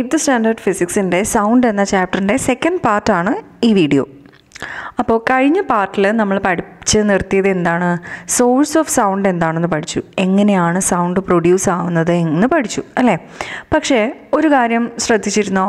Eighth standard ഫിസിക്സിൻ്റെ sound എന്ന ചാപ്റ്ററിൻ്റെ second പാർട്ടാണ് ഈ വീഡിയോ അപ്പോൾ കഴിഞ്ഞ പാർട്ടിൽ നമ്മൾ പഠിച്ച് നിർത്തിയത് എന്താണ് സോഴ്സ് ഓഫ് സൗണ്ട് എന്താണെന്ന് പഠിച്ചു എങ്ങനെയാണ് സൗണ്ട് പ്രൊഡ്യൂസ് ആവുന്നത് എന്ന് പഠിച്ചു അല്ലേ പക്ഷേ ഒരു കാര്യം ശ്രദ്ധിച്ചിരുന്നോ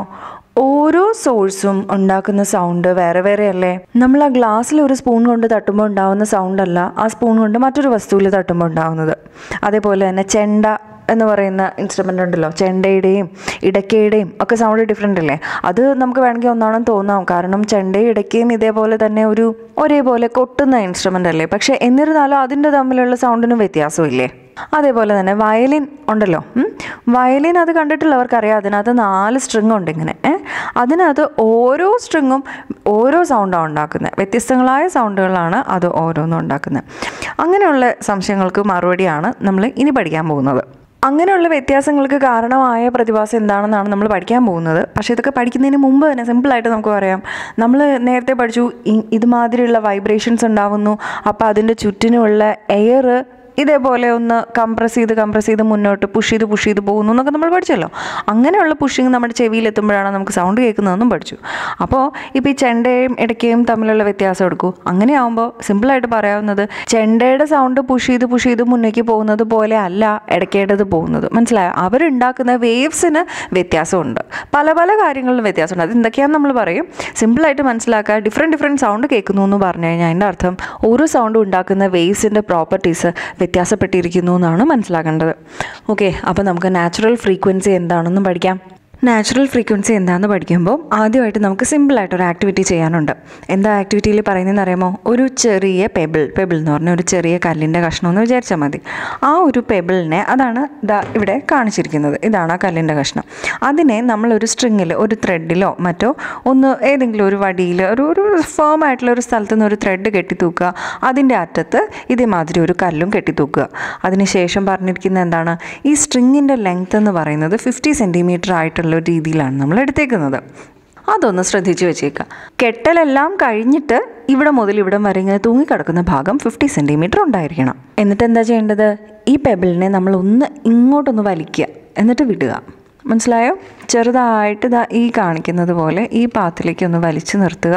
ഓരോ സോഴ്സും ഉണ്ടാക്കുന്ന സൗണ്ട് വേറെ വേറെ അല്ലേ നമ്മൾ ആ ഗ്ലാസ്സിൽ ഒരു സ്പൂൺ കൊണ്ട് തട്ടുമ്പോൾ ഉണ്ടാവുന്ന സൗണ്ട് അല്ല ആ സ്പൂൺ കൊണ്ട് മറ്റൊരു വസ്തുവിൽ തട്ടുമ്പോൾ ഉണ്ടാവുന്നത് അതേപോലെ തന്നെ ചെണ്ട എന്ന് പറയുന്ന ഇൻസ്ട്രുമെൻ്റ് ഉണ്ടല്ലോ ചെണ്ടയുടെയും ഇടയ്ക്കയുടെയും ഒക്കെ സൗണ്ട് ഡിഫറെൻ്റ് അല്ലേ അത് നമുക്ക് വേണമെങ്കിൽ ഒന്നാണെന്ന് തോന്നാം കാരണം ചെണ്ടയും ഇടയ്ക്കയും ഇതേപോലെ തന്നെ ഒരു ഒരേപോലെ കൊട്ടുന്ന ഇൻസ്ട്രുമെൻ്റ് അല്ലേ പക്ഷേ എന്നിരുന്നാലും അതിൻ്റെ തമ്മിലുള്ള സൗണ്ടിനും വ്യത്യാസമില്ലേ അതേപോലെ തന്നെ വയലിൻ ഉണ്ടല്ലോ ഉം. വയലിൻ അത് കണ്ടിട്ടുള്ളവർക്കറിയാം അതിനകത്ത് നാല് സ്ട്രിങ് ഉണ്ട് ഇങ്ങനെ ഏ അതിനകത്ത് ഓരോ സ്ട്രിങ്ങും ഓരോ സൗണ്ടാണ് ഉണ്ടാക്കുന്നത് വ്യത്യസ്തങ്ങളായ സൗണ്ടുകളാണ് അത് ഓരോന്നും ഉണ്ടാക്കുന്നത് അങ്ങനെയുള്ള സംശയങ്ങൾക്ക് മറുപടിയാണ് നമ്മൾ ഇനി പഠിക്കാൻ പോകുന്നത് അങ്ങനെയുള്ള വ്യത്യാസങ്ങൾക്ക് കാരണമായ പ്രതിഭാസം എന്താണെന്നാണ് നമ്മൾ പഠിക്കാൻ പോകുന്നത് പക്ഷേ ഇതൊക്കെ പഠിക്കുന്നതിന് മുമ്പ് തന്നെ സിമ്പിളായിട്ട് നമുക്ക് പറയാം നമ്മൾ നേരത്തെ പഠിച്ചു ഇ- ഇതുമാതിരിയുള്ള വൈബ്രേഷൻസ് ഉണ്ടാവുന്നു അപ്പോൾ അതിൻ്റെ ചുറ്റിനുമുള്ള എയർ ഇതേപോലെ ഒന്ന് കംപ്രസ് ചെയ്ത് കംപ്രസ് ചെയ്ത് മുന്നോട്ട് പുഷ് ചെയ്ത് പുഷ് ചെയ്ത് പോകുന്നു എന്നൊക്കെ നമ്മൾ പഠിച്ചല്ലോ അങ്ങനെയുള്ള പുഷിങ് നമ്മുടെ ചെവിയിൽ എത്തുമ്പോഴാണ് നമുക്ക് സൗണ്ട് കേൾക്കുന്നതെന്നും പഠിച്ചു അപ്പോൾ ഇപ്പോൾ ഈ ചെണ്ടയും ഇടയ്ക്കയും തമ്മിലുള്ള വ്യത്യാസം എടുക്കൂ അങ്ങനെയാവുമ്പോൾ സിമ്പിളായിട്ട് പറയാവുന്നത് ചെണ്ടയുടെ സൗണ്ട് പുഷ് ചെയ്ത് പുഷ് ചെയ്ത് മുന്നേക്ക് പോകുന്നത് പോലെ അല്ല ഇടയ്ക്കേണ്ടത് പോകുന്നത് മനസ്സിലായോ അവരുണ്ടാക്കുന്ന വേവ്സിന് വ്യത്യാസമുണ്ട് പല പല കാര്യങ്ങളിലും വ്യത്യാസമുണ്ട് അത് എന്തൊക്കെയാണെന്ന് നമ്മൾ പറയും സിമ്പിളായിട്ട് മനസ്സിലാക്കുക ഡിഫറെൻറ്റ് ഡിഫറെൻറ്റ് സൗണ്ട് കേൾക്കുന്നു എന്ന് പറഞ്ഞു കഴിഞ്ഞാൽ അതിൻ്റെ അർത്ഥം ഓരോ സൗണ്ടും ഉണ്ടാക്കുന്ന വേവ്സിൻ്റെ പ്രോപ്പർട്ടീസ് വ്യത്യാസപ്പെട്ടിരിക്കുന്നു എന്നാണ് മനസ്സിലാക്കേണ്ടത് ഓക്കെ അപ്പോൾ നമുക്ക് നാച്ചുറൽ ഫ്രീക്വൻസി എന്താണെന്നും പഠിക്കാം നാച്ചുറൽ ഫ്രീക്വൻസി എന്താണെന്ന് പഠിക്കുമ്പോൾ ആദ്യമായിട്ട് നമുക്ക് സിമ്പിളായിട്ട് ഒരു ആക്ടിവിറ്റി ചെയ്യാനുണ്ട് എന്താ ആക്ടിവിറ്റിയിൽ പറയുന്നതെന്ന് അറിയാമോ ഒരു ചെറിയ പെബിൾ പെബിൾ എന്ന് പറഞ്ഞാൽ ഒരു ചെറിയ കല്ലിൻ്റെ കഷ്ണം എന്ന് വിചാരിച്ചാൽ മതി ആ ഒരു പെബിളിനെ അതാണ് ദാ ഇവിടെ കാണിച്ചിരിക്കുന്നത് ഇതാണ് ആ കല്ലിൻ്റെ കഷ്ണം അതിനെ നമ്മളൊരു സ്ട്രിങ്ങിൽ ഒരു ത്രെഡിലോ മറ്റോ ഒന്ന് ഏതെങ്കിലും ഒരു വടിയിൽ ഒരു ഒരു ഫേം ആയിട്ടുള്ള ഒരു സ്ഥലത്ത് നിന്ന് ഒരു ത്രെഡ് കെട്ടിത്തൂക്കുക അതിൻ്റെ അറ്റത്ത് ഇതേമാതിരി ഒരു കല്ലും കെട്ടിത്തൂക്കുക അതിനുശേഷം പറഞ്ഞിരിക്കുന്നത് എന്താണ് ഈ സ്ട്രിങ്ങിൻ്റെ ലെങ്ത് എന്ന് പറയുന്നത് ഫിഫ്റ്റി സെൻറ്റിമീറ്റർ ആയിട്ടുള്ള ഒരു രീതിയിലാണ് നമ്മൾ എടുത്തേക്കുന്നത് അതൊന്ന് ശ്രദ്ധിച്ച് വെച്ചേക്കുക കെട്ടലെല്ലാം കഴിഞ്ഞിട്ട് ഇവിടെ മുതൽ ഇവിടം വരെ ഇങ്ങനെ തൂങ്ങിക്കിടക്കുന്ന ഭാഗം ഫിഫ്റ്റി സെൻറ്റിമീറ്റർ ഉണ്ടായിരിക്കണം എന്നിട്ട് എന്താ ചെയ്യേണ്ടത് ഈ പെബിളിനെ നമ്മൾ ഒന്ന് ഇങ്ങോട്ടൊന്ന് വലിക്കുക എന്നിട്ട് വിടുക മനസ്സിലായോ ചെറുതായിട്ട് ഇതാ ഈ കാണിക്കുന്നത് പോലെ ഈ പാത്തിലേക്ക് ഒന്ന് വലിച്ചു നിർത്തുക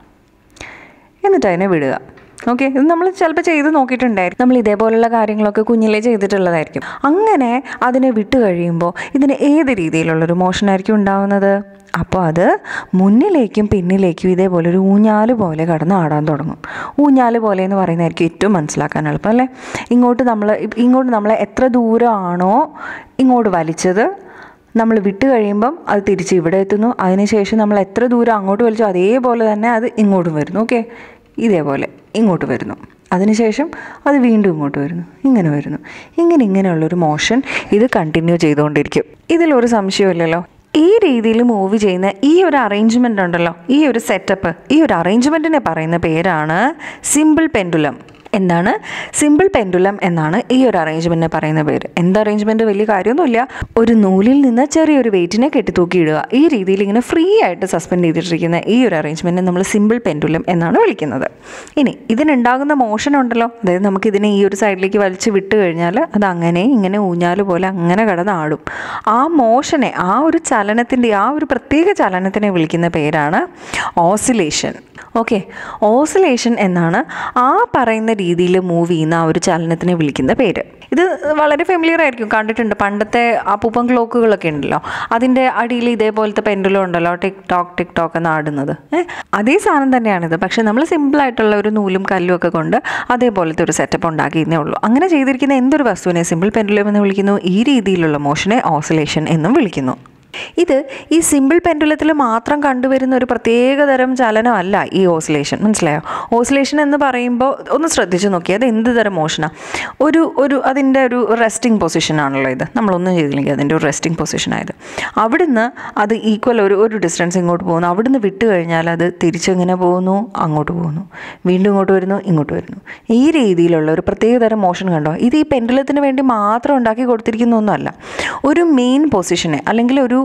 എന്നിട്ട് അതിനെ വിടുക ഓക്കെ ഇത് നമ്മൾ ചിലപ്പോൾ ചെയ്ത് നോക്കിയിട്ടുണ്ടായിരിക്കും നമ്മൾ ഇതേപോലുള്ള കാര്യങ്ങളൊക്കെ കുഞ്ഞിലേ ചെയ്തിട്ടുള്ളതായിരിക്കും അങ്ങനെ അതിനെ വിട്ട് കഴിയുമ്പോൾ ഇതിന് ഏത് രീതിയിലുള്ളൊരു മോഷനായിരിക്കും ഉണ്ടാവുന്നത് അപ്പോൾ അത് മുന്നിലേക്കും പിന്നിലേക്കും ഇതേപോലെ ഒരു ഊഞ്ഞാല് പോലെ കടന്ന് ആടാൻ തുടങ്ങും ഊഞ്ഞാല് പോലെ എന്ന് പറയുന്നതായിരിക്കും ഏറ്റവും മനസ്സിലാക്കാൻ എളുപ്പം അല്ലേ ഇങ്ങോട്ട് നമ്മൾ ഇങ്ങോട്ട് നമ്മളെ എത്ര ദൂരമാണോ ഇങ്ങോട്ട് വലിച്ചത് നമ്മൾ വിട്ട് കഴിയുമ്പം അത് തിരിച്ച് ഇവിടെ എത്തുന്നു അതിനുശേഷം നമ്മൾ എത്ര ദൂരം അങ്ങോട്ട് വലിച്ചോ അതേപോലെ തന്നെ അത് ഇങ്ങോട്ടും വരുന്നു ഓക്കെ ഇതേപോലെ ഇങ്ങോട്ട് വരുന്നു അതിനുശേഷം അത് വീണ്ടും ഇങ്ങോട്ട് വരുന്നു ഇങ്ങനെ വരുന്നു ഇങ്ങനെ ഇങ്ങനെയുള്ളൊരു മോഷൻ ഇത് കണ്ടിന്യൂ ചെയ്തുകൊണ്ടിരിക്കും ഇതിലൊരു സംശയമില്ലല്ലോ ഈ രീതിയിൽ മൂവ് ചെയ്യുന്ന ഈ ഒരു അറേഞ്ച്മെൻ്റ് ഉണ്ടല്ലോ ഈ ഒരു സെറ്റപ്പ് ഈ ഒരു അറേഞ്ച്മെൻറ്റിനെ പറയുന്ന പേരാണ് സിമ്പിൾ പെൻഡുലം എന്താണ് സിമ്പിൾ പെൻഡുലം എന്നാണ് ഈ ഒരു അറേഞ്ച്മെൻറ്റിനെ പറയുന്ന പേര് എന്ത് അറേഞ്ച്മെൻറ്റ് വലിയ കാര്യമൊന്നുമില്ല ഒരു നൂലിൽ നിന്ന് ചെറിയൊരു വെയിറ്റിനെ കെട്ടിത്തൂക്കിയിടുക ഈ രീതിയിൽ ഇങ്ങനെ ഫ്രീ ആയിട്ട് സസ്പെൻഡ് ചെയ്തിട്ടിരിക്കുന്ന ഈ ഒരു അറേഞ്ച്മെൻറ്റിനെ നമ്മൾ സിമ്പിൾ പെൻഡുലം എന്നാണ് വിളിക്കുന്നത് ഇനി ഇതിനുണ്ടാകുന്ന മോഷൻ ഉണ്ടല്ലോ അതായത് നമുക്ക് ഇതിനെ ഈ ഒരു സൈഡിലേക്ക് വലിച്ച് വിട്ട് കഴിഞ്ഞാൽ അത് അങ്ങനെ ഇങ്ങനെ ഊഞ്ഞാല് പോലെ അങ്ങനെ കിടന്ന് ആടും ആ മോഷനെ ആ ഒരു ചലനത്തിൻ്റെ ആ ഒരു പ്രത്യേക ചലനത്തിനെ വിളിക്കുന്ന പേരാണ് ഓസിലേഷൻ ഓക്കെ ഓസിലേഷൻ എന്നാണ് ആ പറയുന്ന രീതിയിൽ മൂവ് ചെയ്യുന്ന ആ ഒരു ചലനത്തിനെ വിളിക്കുന്ന പേര് ഇത് വളരെ ഫെമിലിയർ ആയിരിക്കും കണ്ടിട്ടുണ്ട് പണ്ടത്തെ അപ്പൂപ്പൻ ക്ലോക്കുകളൊക്കെ ഉണ്ടല്ലോ അതിൻ്റെ അടിയിൽ ഇതേപോലത്തെ പെൻഡുലം ഉണ്ടല്ലോ ടിക് ടോക്ക് ടിക് ടോക്ക് എന്ന് ആടുന്നത് ഏ, അതേ സാധനം തന്നെയാണിത് പക്ഷേ നമ്മൾ സിമ്പിളായിട്ടുള്ള ഒരു നൂലും കല്ലും ഒക്കെ കൊണ്ട് അതേപോലത്തെ ഒരു സെറ്റപ്പ് ഉണ്ടാക്കിയെന്നേ ഉള്ളൂ അങ്ങനെ ചെയ്തിരിക്കുന്ന എന്തൊരു വസ്തുവിനെ സിമ്പിൾ പെൻഡുലം എന്ന് വിളിക്കുന്നു ഈ രീതിയിലുള്ള മോഷനെ ഓസിലേഷൻ എന്നും വിളിക്കുന്നു ഇത് ഈ സിമ്പിൾ പെൻഡുലത്തിൽ മാത്രം കണ്ടുവരുന്ന ഒരു പ്രത്യേകതരം ചലനമല്ല ഈ ഓസിലേഷൻ മനസ്സിലായോ ഓസിലേഷൻ എന്ന് പറയുമ്പോൾ ഒന്ന് ശ്രദ്ധിച്ച് നോക്കി അത് എന്ത് തരം മോഷനാണ് ഒരു ഒരു അതിൻ്റെ ഒരു റെസ്റ്റിംഗ് പൊസിഷനാണല്ലോ ഇത് നമ്മളൊന്നും ചെയ്തില്ലെങ്കിൽ അതിൻ്റെ ഒരു റെസ്റ്റിംഗ് പൊസിഷനായത് അവിടുന്ന് അത് ഈക്വൽ ഒരു ഒരു ഡിസ്റ്റൻസ് ഇങ്ങോട്ട് പോകുന്നു അവിടുന്ന് വിട്ട് കഴിഞ്ഞാൽ അത് തിരിച്ചെങ്ങനെ പോകുന്നു അങ്ങോട്ട് പോകുന്നു വീണ്ടും ഇങ്ങോട്ട് വരുന്നു ഇങ്ങോട്ട് വരുന്നു ഈ രീതിയിലുള്ള ഒരു പ്രത്യേകതരം മോഷൻ കണ്ടോ ഇത് ഈ പെൻഡുലത്തിന് വേണ്ടി മാത്രം ഉണ്ടാക്കി കൊടുത്തിരിക്കുന്ന ഒന്നുമല്ല ഒരു മെയിൻ പൊസിഷനെ അല്ലെങ്കിൽ ഒരു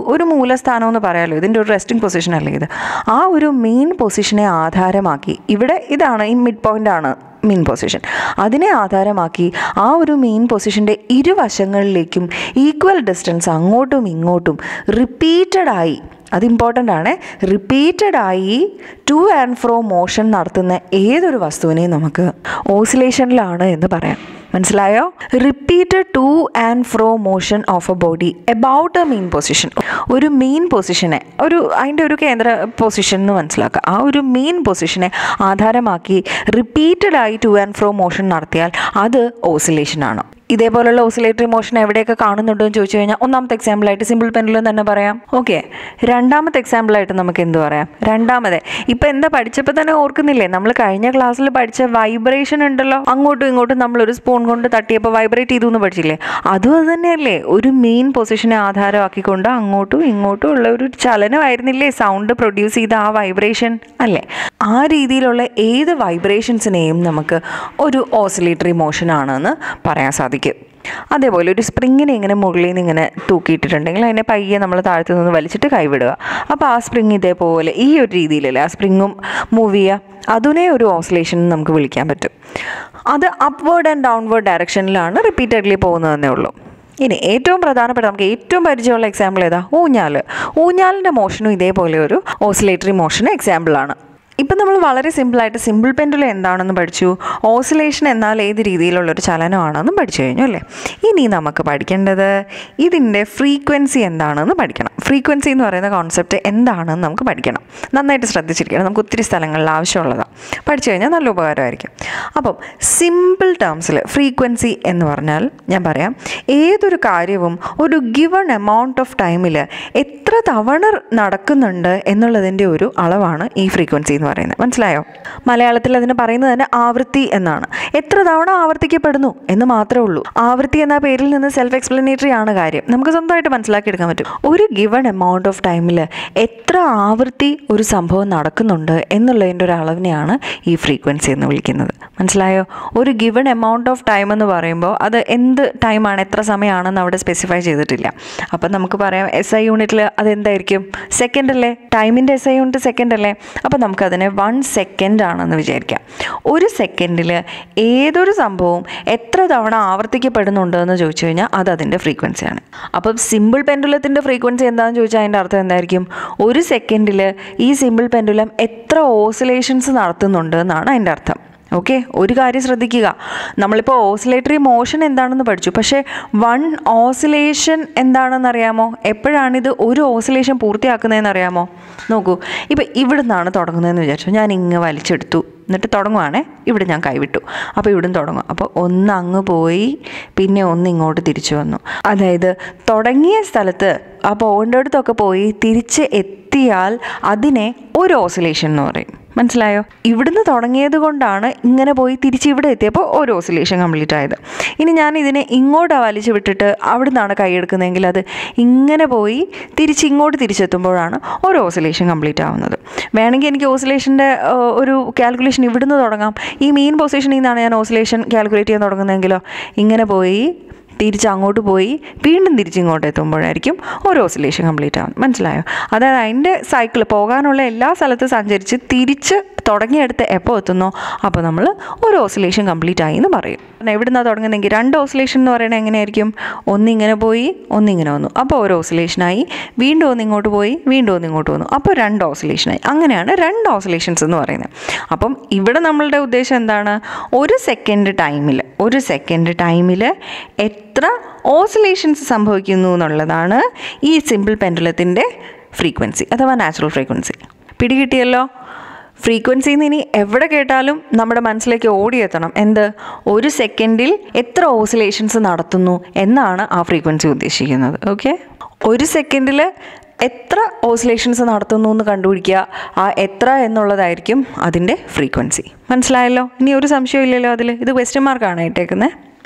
ഒരു മൂലസ്ഥാനം എന്ന് പറയാമല്ലോ ഇതിൻ്റെ ഒരു റെസ്റ്റിംഗ് പൊസിഷൻ അല്ലേ ഇത് ആ ഒരു മെയിൻ പൊസിഷനെ ആധാരമാക്കി ഇവിടെ ഇതാണ് ഈ മിഡ് പോയിൻ്റ് ആണ് മെയിൻ പൊസിഷൻ അതിനെ ആധാരമാക്കി ആ ഒരു മെയിൻ പൊസിഷൻ്റെ ഇരുവശങ്ങളിലേക്കും ഈക്വൽ ഡിസ്റ്റൻസ് അങ്ങോട്ടും ഇങ്ങോട്ടും റിപ്പീറ്റഡ് ആയി അത് ഇമ്പോർട്ടൻ്റ് ആണ് റിപ്പീറ്റഡ് ആയി ടു ആൻഡ് ഫ്രോ മോഷൻ നടത്തുന്ന ഏതൊരു വസ്തുവിനെയും നമുക്ക് ഓസിലേഷനിലാണ് എന്ന് പറയാം മനസ്സിലായോ repeated to and fro motion of a body about a main position ഒരു മെയിൻ പൊസിഷനെ ഒരു അതിൻ്റെ ഒരു കേന്ദ്ര പൊസിഷൻ എന്ന് മനസ്സിലാക്കുക ആ ഒരു മെയിൻ പൊസിഷനെ ആധാരമാക്കി റിപ്പീറ്റഡ് ആയി ടു ആൻഡ് ഫ്രോ മോഷൻ നടത്തിയാൽ അത് ഓസിലേഷനാണ് ഇതേപോലുള്ള ഓസിലേറ്ററി മോഷൻ എവിടെയൊക്കെ കാണുന്നുണ്ടോ എന്ന് ചോദിച്ചു കഴിഞ്ഞാൽ ഒന്നാമത്തെ എക്സാമ്പിളായിട്ട് സിമ്പിൾ പെൻഡുലം തന്നെ പറയാം ഓക്കെ രണ്ടാമത്തെ എക്സാമ്പിളായിട്ട് നമുക്ക് എന്ത് പറയാം രണ്ടാമത് ഇപ്പം എന്താ പഠിച്ചപ്പോൾ തന്നെ ഓർക്കുന്നില്ലേ നമ്മൾ കഴിഞ്ഞ ക്ലാസ്സിൽ പഠിച്ച വൈബ്രേഷൻ ഉണ്ടല്ലോ അങ്ങോട്ടും ഇങ്ങോട്ടും നമ്മൾ ഒരു സ്പൂൺ കൊണ്ട് തട്ടിയപ്പോൾ വൈബ്രേറ്റ് ചെയ്തു എന്ന് പഠിച്ചില്ലേ അതും അത് തന്നെയല്ലേ ഒരു മെയിൻ പൊസിഷനെ ആധാരമാക്കിക്കൊണ്ട് അങ്ങോട്ടും ഇങ്ങോട്ടും ഉള്ള ഒരു ചലനമായിരുന്നില്ലേ സൗണ്ട് പ്രൊഡ്യൂസ് ചെയ്ത ആ വൈബ്രേഷൻ അല്ലേ ആ രീതിയിലുള്ള ഏത് വൈബ്രേഷൻസിനെയും നമുക്ക് ഒരു ഓസിലേറ്ററി മോഷൻ ആണെന്ന് പറയാൻ സാധിക്കും അതേപോലെ ഒരു സ്പ്രിങ്ങിനെ ഇങ്ങനെ മുകളിൽ നിന്ന് ഇങ്ങനെ തൂക്കിയിട്ടിട്ടുണ്ടെങ്കിൽ അതിനെ പയ്യെ നമ്മൾ താഴത്തു നിന്ന് വലിച്ചിട്ട് കൈവിടുക അപ്പോൾ ആ സ്പ്രിങ് ഇതേപോലെ ഈ ഒരു രീതിയിലല്ലേ ആ സ്പ്രിങ്ങും മൂവ് ചെയ്യുക അതിനെ ഒരു ഓസിലേഷൻ നമുക്ക് വിളിക്കാൻ പറ്റും അത് അപ്വേർഡ് ആൻഡ് ഡൗൺവേർഡ് ഡയറക്ഷനിലാണ് റിപ്പീറ്റഡ്ലി പോകുന്നതെന്നേ ഉള്ളൂ ഇനി ഏറ്റവും പ്രധാനപ്പെട്ട നമുക്ക് ഏറ്റവും പരിചയമുള്ള എക്സാമ്പിൾ ഏതാ ഊഞ്ഞാൽ ഊഞ്ഞാലിൻ്റെ മോഷനും ഇതേപോലെ ഒരു ഓസിലേറ്ററി മോഷന് എക്സാമ്പിളാണ് ഇപ്പം നമ്മൾ വളരെ സിമ്പിളായിട്ട് സിമ്പിൾ പെൻഡുലം എന്താണെന്ന് പഠിച്ചു ഓസിലേഷൻ എന്നാൽ ഏത് രീതിയിലുള്ളൊരു ചലനമാണെന്നും പഠിച്ചു കഴിഞ്ഞു അല്ലേ ഇനി നമുക്ക് പഠിക്കേണ്ടത് ഇതിൻ്റെ ഫ്രീക്വൻസി എന്താണെന്ന് പഠിക്കണം ഫ്രീക്വൻസി എന്ന് പറയുന്ന കോൺസെപ്റ്റ് എന്താണെന്ന് നമുക്ക് പഠിക്കണം നന്നായിട്ട് ശ്രദ്ധിച്ചിരിക്കണം നമുക്ക് ഒത്തിരി സ്ഥലങ്ങളിൽ ആവശ്യമുള്ളതാണ് പഠിച്ചു കഴിഞ്ഞാൽ നല്ല ഉപകാരമായിരിക്കും അപ്പം സിമ്പിൾ ടേംസിൽ ഫ്രീക്വൻസി എന്ന് പറഞ്ഞാൽ ഞാൻ പറയാം ഏതൊരു കാര്യവും ഒരു ഗിവൺ എമൗണ്ട് ഓഫ് ടൈമിൽ എത്ര തവണ നടക്കുന്നുണ്ട് എന്നുള്ളതിൻ്റെ ഒരു അളവാണ് ഈ ഫ്രീക്വൻസി എന്ന് പറയുന്നത് മനസ്സിലായോ മലയാളത്തിൽ അതിന് പറയുന്നത് തന്നെ ആവൃത്തി എന്നാണ് എത്ര തവണ ആവർത്തിക്കപ്പെടുന്നു എന്ന് മാത്രമേ ഉള്ളൂ ആവൃത്തി എന്ന പേരിൽ നിന്ന് സെൽഫ് എക്സ്പ്ലനേറ്ററി ആണ് കാര്യം നമുക്ക് സ്വന്തമായിട്ട് മനസ്സിലാക്കിയെടുക്കാൻ പറ്റും ഒരു ഗിവൺ എമൗണ്ട് ഓഫ് ടൈമിൽ എത്ര ആവൃത്തി ഒരു സംഭവം നടക്കുന്നുണ്ട് എന്നുള്ളതിൻ്റെ ഒരു അളവിനെയാണ് ഈ ഫ്രീക്വൻസി എന്ന് വിളിക്കുന്നത് മനസ്സിലായോ ഒരു ഗിവൺ എമൗണ്ട് ഓഫ് ടൈം എന്ന് പറയുമ്പോൾ അത് എന്ത് ടൈമാണ് എത്ര സമയമാണെന്ന് അവിടെ സ്പെസിഫൈ ചെയ്തിട്ടില്ല അപ്പം നമുക്ക് പറയാം എസ് ഐ യൂണിറ്റിൽ അതെന്തായിരിക്കും സെക്കൻഡ് അല്ലേ ടൈമിൻ്റെ എസ് ഐ യൂണിറ്റ് സെക്കൻഡ് അല്ലേ അപ്പം നമുക്കതിനെ വൺ സെക്കൻഡ് ആണെന്ന് വിചാരിക്കാം ഒരു സെക്കൻഡിൽ ഏതൊരു സംഭവവും എത്ര തവണ ആവർത്തിക്കപ്പെടുന്നുണ്ട് എന്ന് ചോദിച്ചു കഴിഞ്ഞാൽ അത് അതിൻ്റെ ഫ്രീക്വൻസിയാണ് അപ്പം സിമ്പിൾ പെൻഡുലത്തിൻ്റെ ഫ്രീക്വൻസി എന്താണെന്ന് ചോദിച്ചാൽ അതിൻ്റെ അർത്ഥം എന്തായിരിക്കും ഒരു സെക്കൻഡിൽ ഈ സിമ്പിൾ പെൻഡുലം എത്ര ഓസിലേഷൻസ് നടത്തുന്നുണ്ട് എന്നാണ് അതിൻ്റെ അർത്ഥം ഓക്കെ ഒരു കാര്യം ശ്രദ്ധിക്കുക നമ്മളിപ്പോൾ ഓസിലേറ്ററി മോഷൻ എന്താണെന്ന് പഠിച്ചു പക്ഷേ വൺ ഓസിലേഷൻ എന്താണെന്ന് അറിയാമോ എപ്പോഴാണിത് ഒരു ഓസിലേഷൻ പൂർത്തിയാക്കുന്നതെന്ന് അറിയാമോ നോക്കൂ ഇപ്പോൾ ഇവിടെ നിന്നാണ് തുടങ്ങുന്നതെന്ന് വിചാരിച്ചു ഞാൻ ഇങ്ങ് വലിച്ചെടുത്തു എന്നിട്ട് തുടങ്ങുവാണേ ഇവിടെ ഞാൻ കൈവിട്ടു അപ്പോൾ ഇവിടുന്ന് തുടങ്ങും അപ്പോൾ ഒന്ന് അങ്ങ് പോയി പിന്നെ ഒന്ന് ഇങ്ങോട്ട് തിരിച്ചു വന്നു അതായത് തുടങ്ങിയ സ്ഥലത്ത് ആ പോകേണ്ടടുത്തൊക്കെ പോയി തിരിച്ച് എത്തിയാൽ അതിനെ ഒരു ഓസിലേഷൻ എന്ന് പറയും മനസ്സിലായോ ഇവിടുന്ന് തുടങ്ങിയത് കൊണ്ടാണ് ഇങ്ങനെ പോയി തിരിച്ച് ഇവിടെ എത്തിയപ്പോൾ ഒരു ഓസിലേഷൻ കംപ്ലീറ്റ് ആയത് ഇനി ഞാൻ ഇതിനെ ഇങ്ങോട്ട് വലിച്ചു വിട്ടിട്ട് അവിടെ നിന്നാണ് കൈയെടുക്കുന്നതെങ്കിൽ അത് ഇങ്ങനെ പോയി തിരിച്ച് ഇങ്ങോട്ട് തിരിച്ചെത്തുമ്പോഴാണ് ഒരു ഓസിലേഷൻ കംപ്ലീറ്റ് ആവുന്നത് വേണമെങ്കിൽ എനിക്ക് ഓസിലേഷൻ്റെ ഒരു കാൽക്കുലേഷൻ ഇവിടുന്ന് തുടങ്ങാം ഈ മെയിൻ പൊസിഷനിൽ നിന്നാണ് ഞാൻ ഓസിലേഷൻ കാൽക്കുലേറ്റ് ചെയ്യാൻ തുടങ്ങുന്നതെങ്കിലോ ഇങ്ങനെ പോയി തിരിച്ച് അങ്ങോട്ട് പോയി വീണ്ടും തിരിച്ച് ഇങ്ങോട്ട് എത്തുമ്പോഴായിരിക്കും ഒരു ഓസിലേഷൻ കംപ്ലീറ്റ് ആവും മനസ്സിലായോ അതായത് അതിൻ്റെ സൈക്കിൾ പോകാനുള്ള എല്ലാ സ്ഥലത്തും സഞ്ചരിച്ച് തിരിച്ച് തുടങ്ങിയെടുത്ത് എപ്പോൾ എത്തുന്നോ അപ്പോൾ നമ്മൾ ഒരു ഓസിലേഷൻ കംപ്ലീറ്റ് ആയി എന്ന് പറയും കാരണം എവിടുന്നാണ് തുടങ്ങുന്നതെങ്കിൽ രണ്ട് ഓസിലേഷൻ എന്ന് പറയുന്നത് എങ്ങനെയായിരിക്കും ഒന്നിങ്ങനെ പോയി ഒന്നിങ്ങനെ വന്നു അപ്പോൾ ഒരു ഓസിലേഷനായി വീണ്ടും ഒന്ന് ഇങ്ങോട്ട് പോയി വീണ്ടും ഒന്ന് ഇങ്ങോട്ട് വന്നു അപ്പോൾ രണ്ട് ഓസിലേഷനായി അങ്ങനെയാണ് രണ്ട് ഓസിലേഷൻസ് എന്ന് പറയുന്നത് അപ്പം ഇവിടെ നമ്മളുടെ ഉദ്ദേശം എന്താണ് ഒരു സെക്കൻഡ് ടൈമിൽ ഒരു സെക്കൻഡ് ടൈമിൽ എത്ര ഓസിലേഷൻസ് സംഭവിക്കുന്നു എന്നുള്ളതാണ് ഈ സിമ്പിൾ പെൻഡുലത്തിൻ്റെ ഫ്രീക്വൻസി അഥവാ നാച്ചുറൽ ഫ്രീക്വൻസി പിടികിട്ടിയല്ലോ ഫ്രീക്വൻസിന്ന് ഇനി എവിടെ കേട്ടാലും നമ്മുടെ മനസ്സിലേക്ക് ഓടിയെത്തണം എന്ത് ഒരു സെക്കൻഡിൽ എത്ര ഓസിലേഷൻസ് നടത്തുന്നു എന്നാണ് ആ ഫ്രീക്വൻസി ഉദ്ദേശിക്കുന്നത് ഓക്കെ ഒരു സെക്കൻഡിൽ എത്ര ഓസിലേഷൻസ് നടത്തുന്നു എന്ന് കണ്ടുപിടിക്കുക ആ എത്ര എന്നുള്ളതായിരിക്കും അതിൻ്റെ ഫ്രീക്വൻസി മനസ്സിലായല്ലോ ഇനി ഒരു സംശയമില്ലല്ലോ അതിൽ ഇത് ക്വസ്റ്റ്യൻ മാർക്കാണ് ഇട്ടേക്കുന്നത്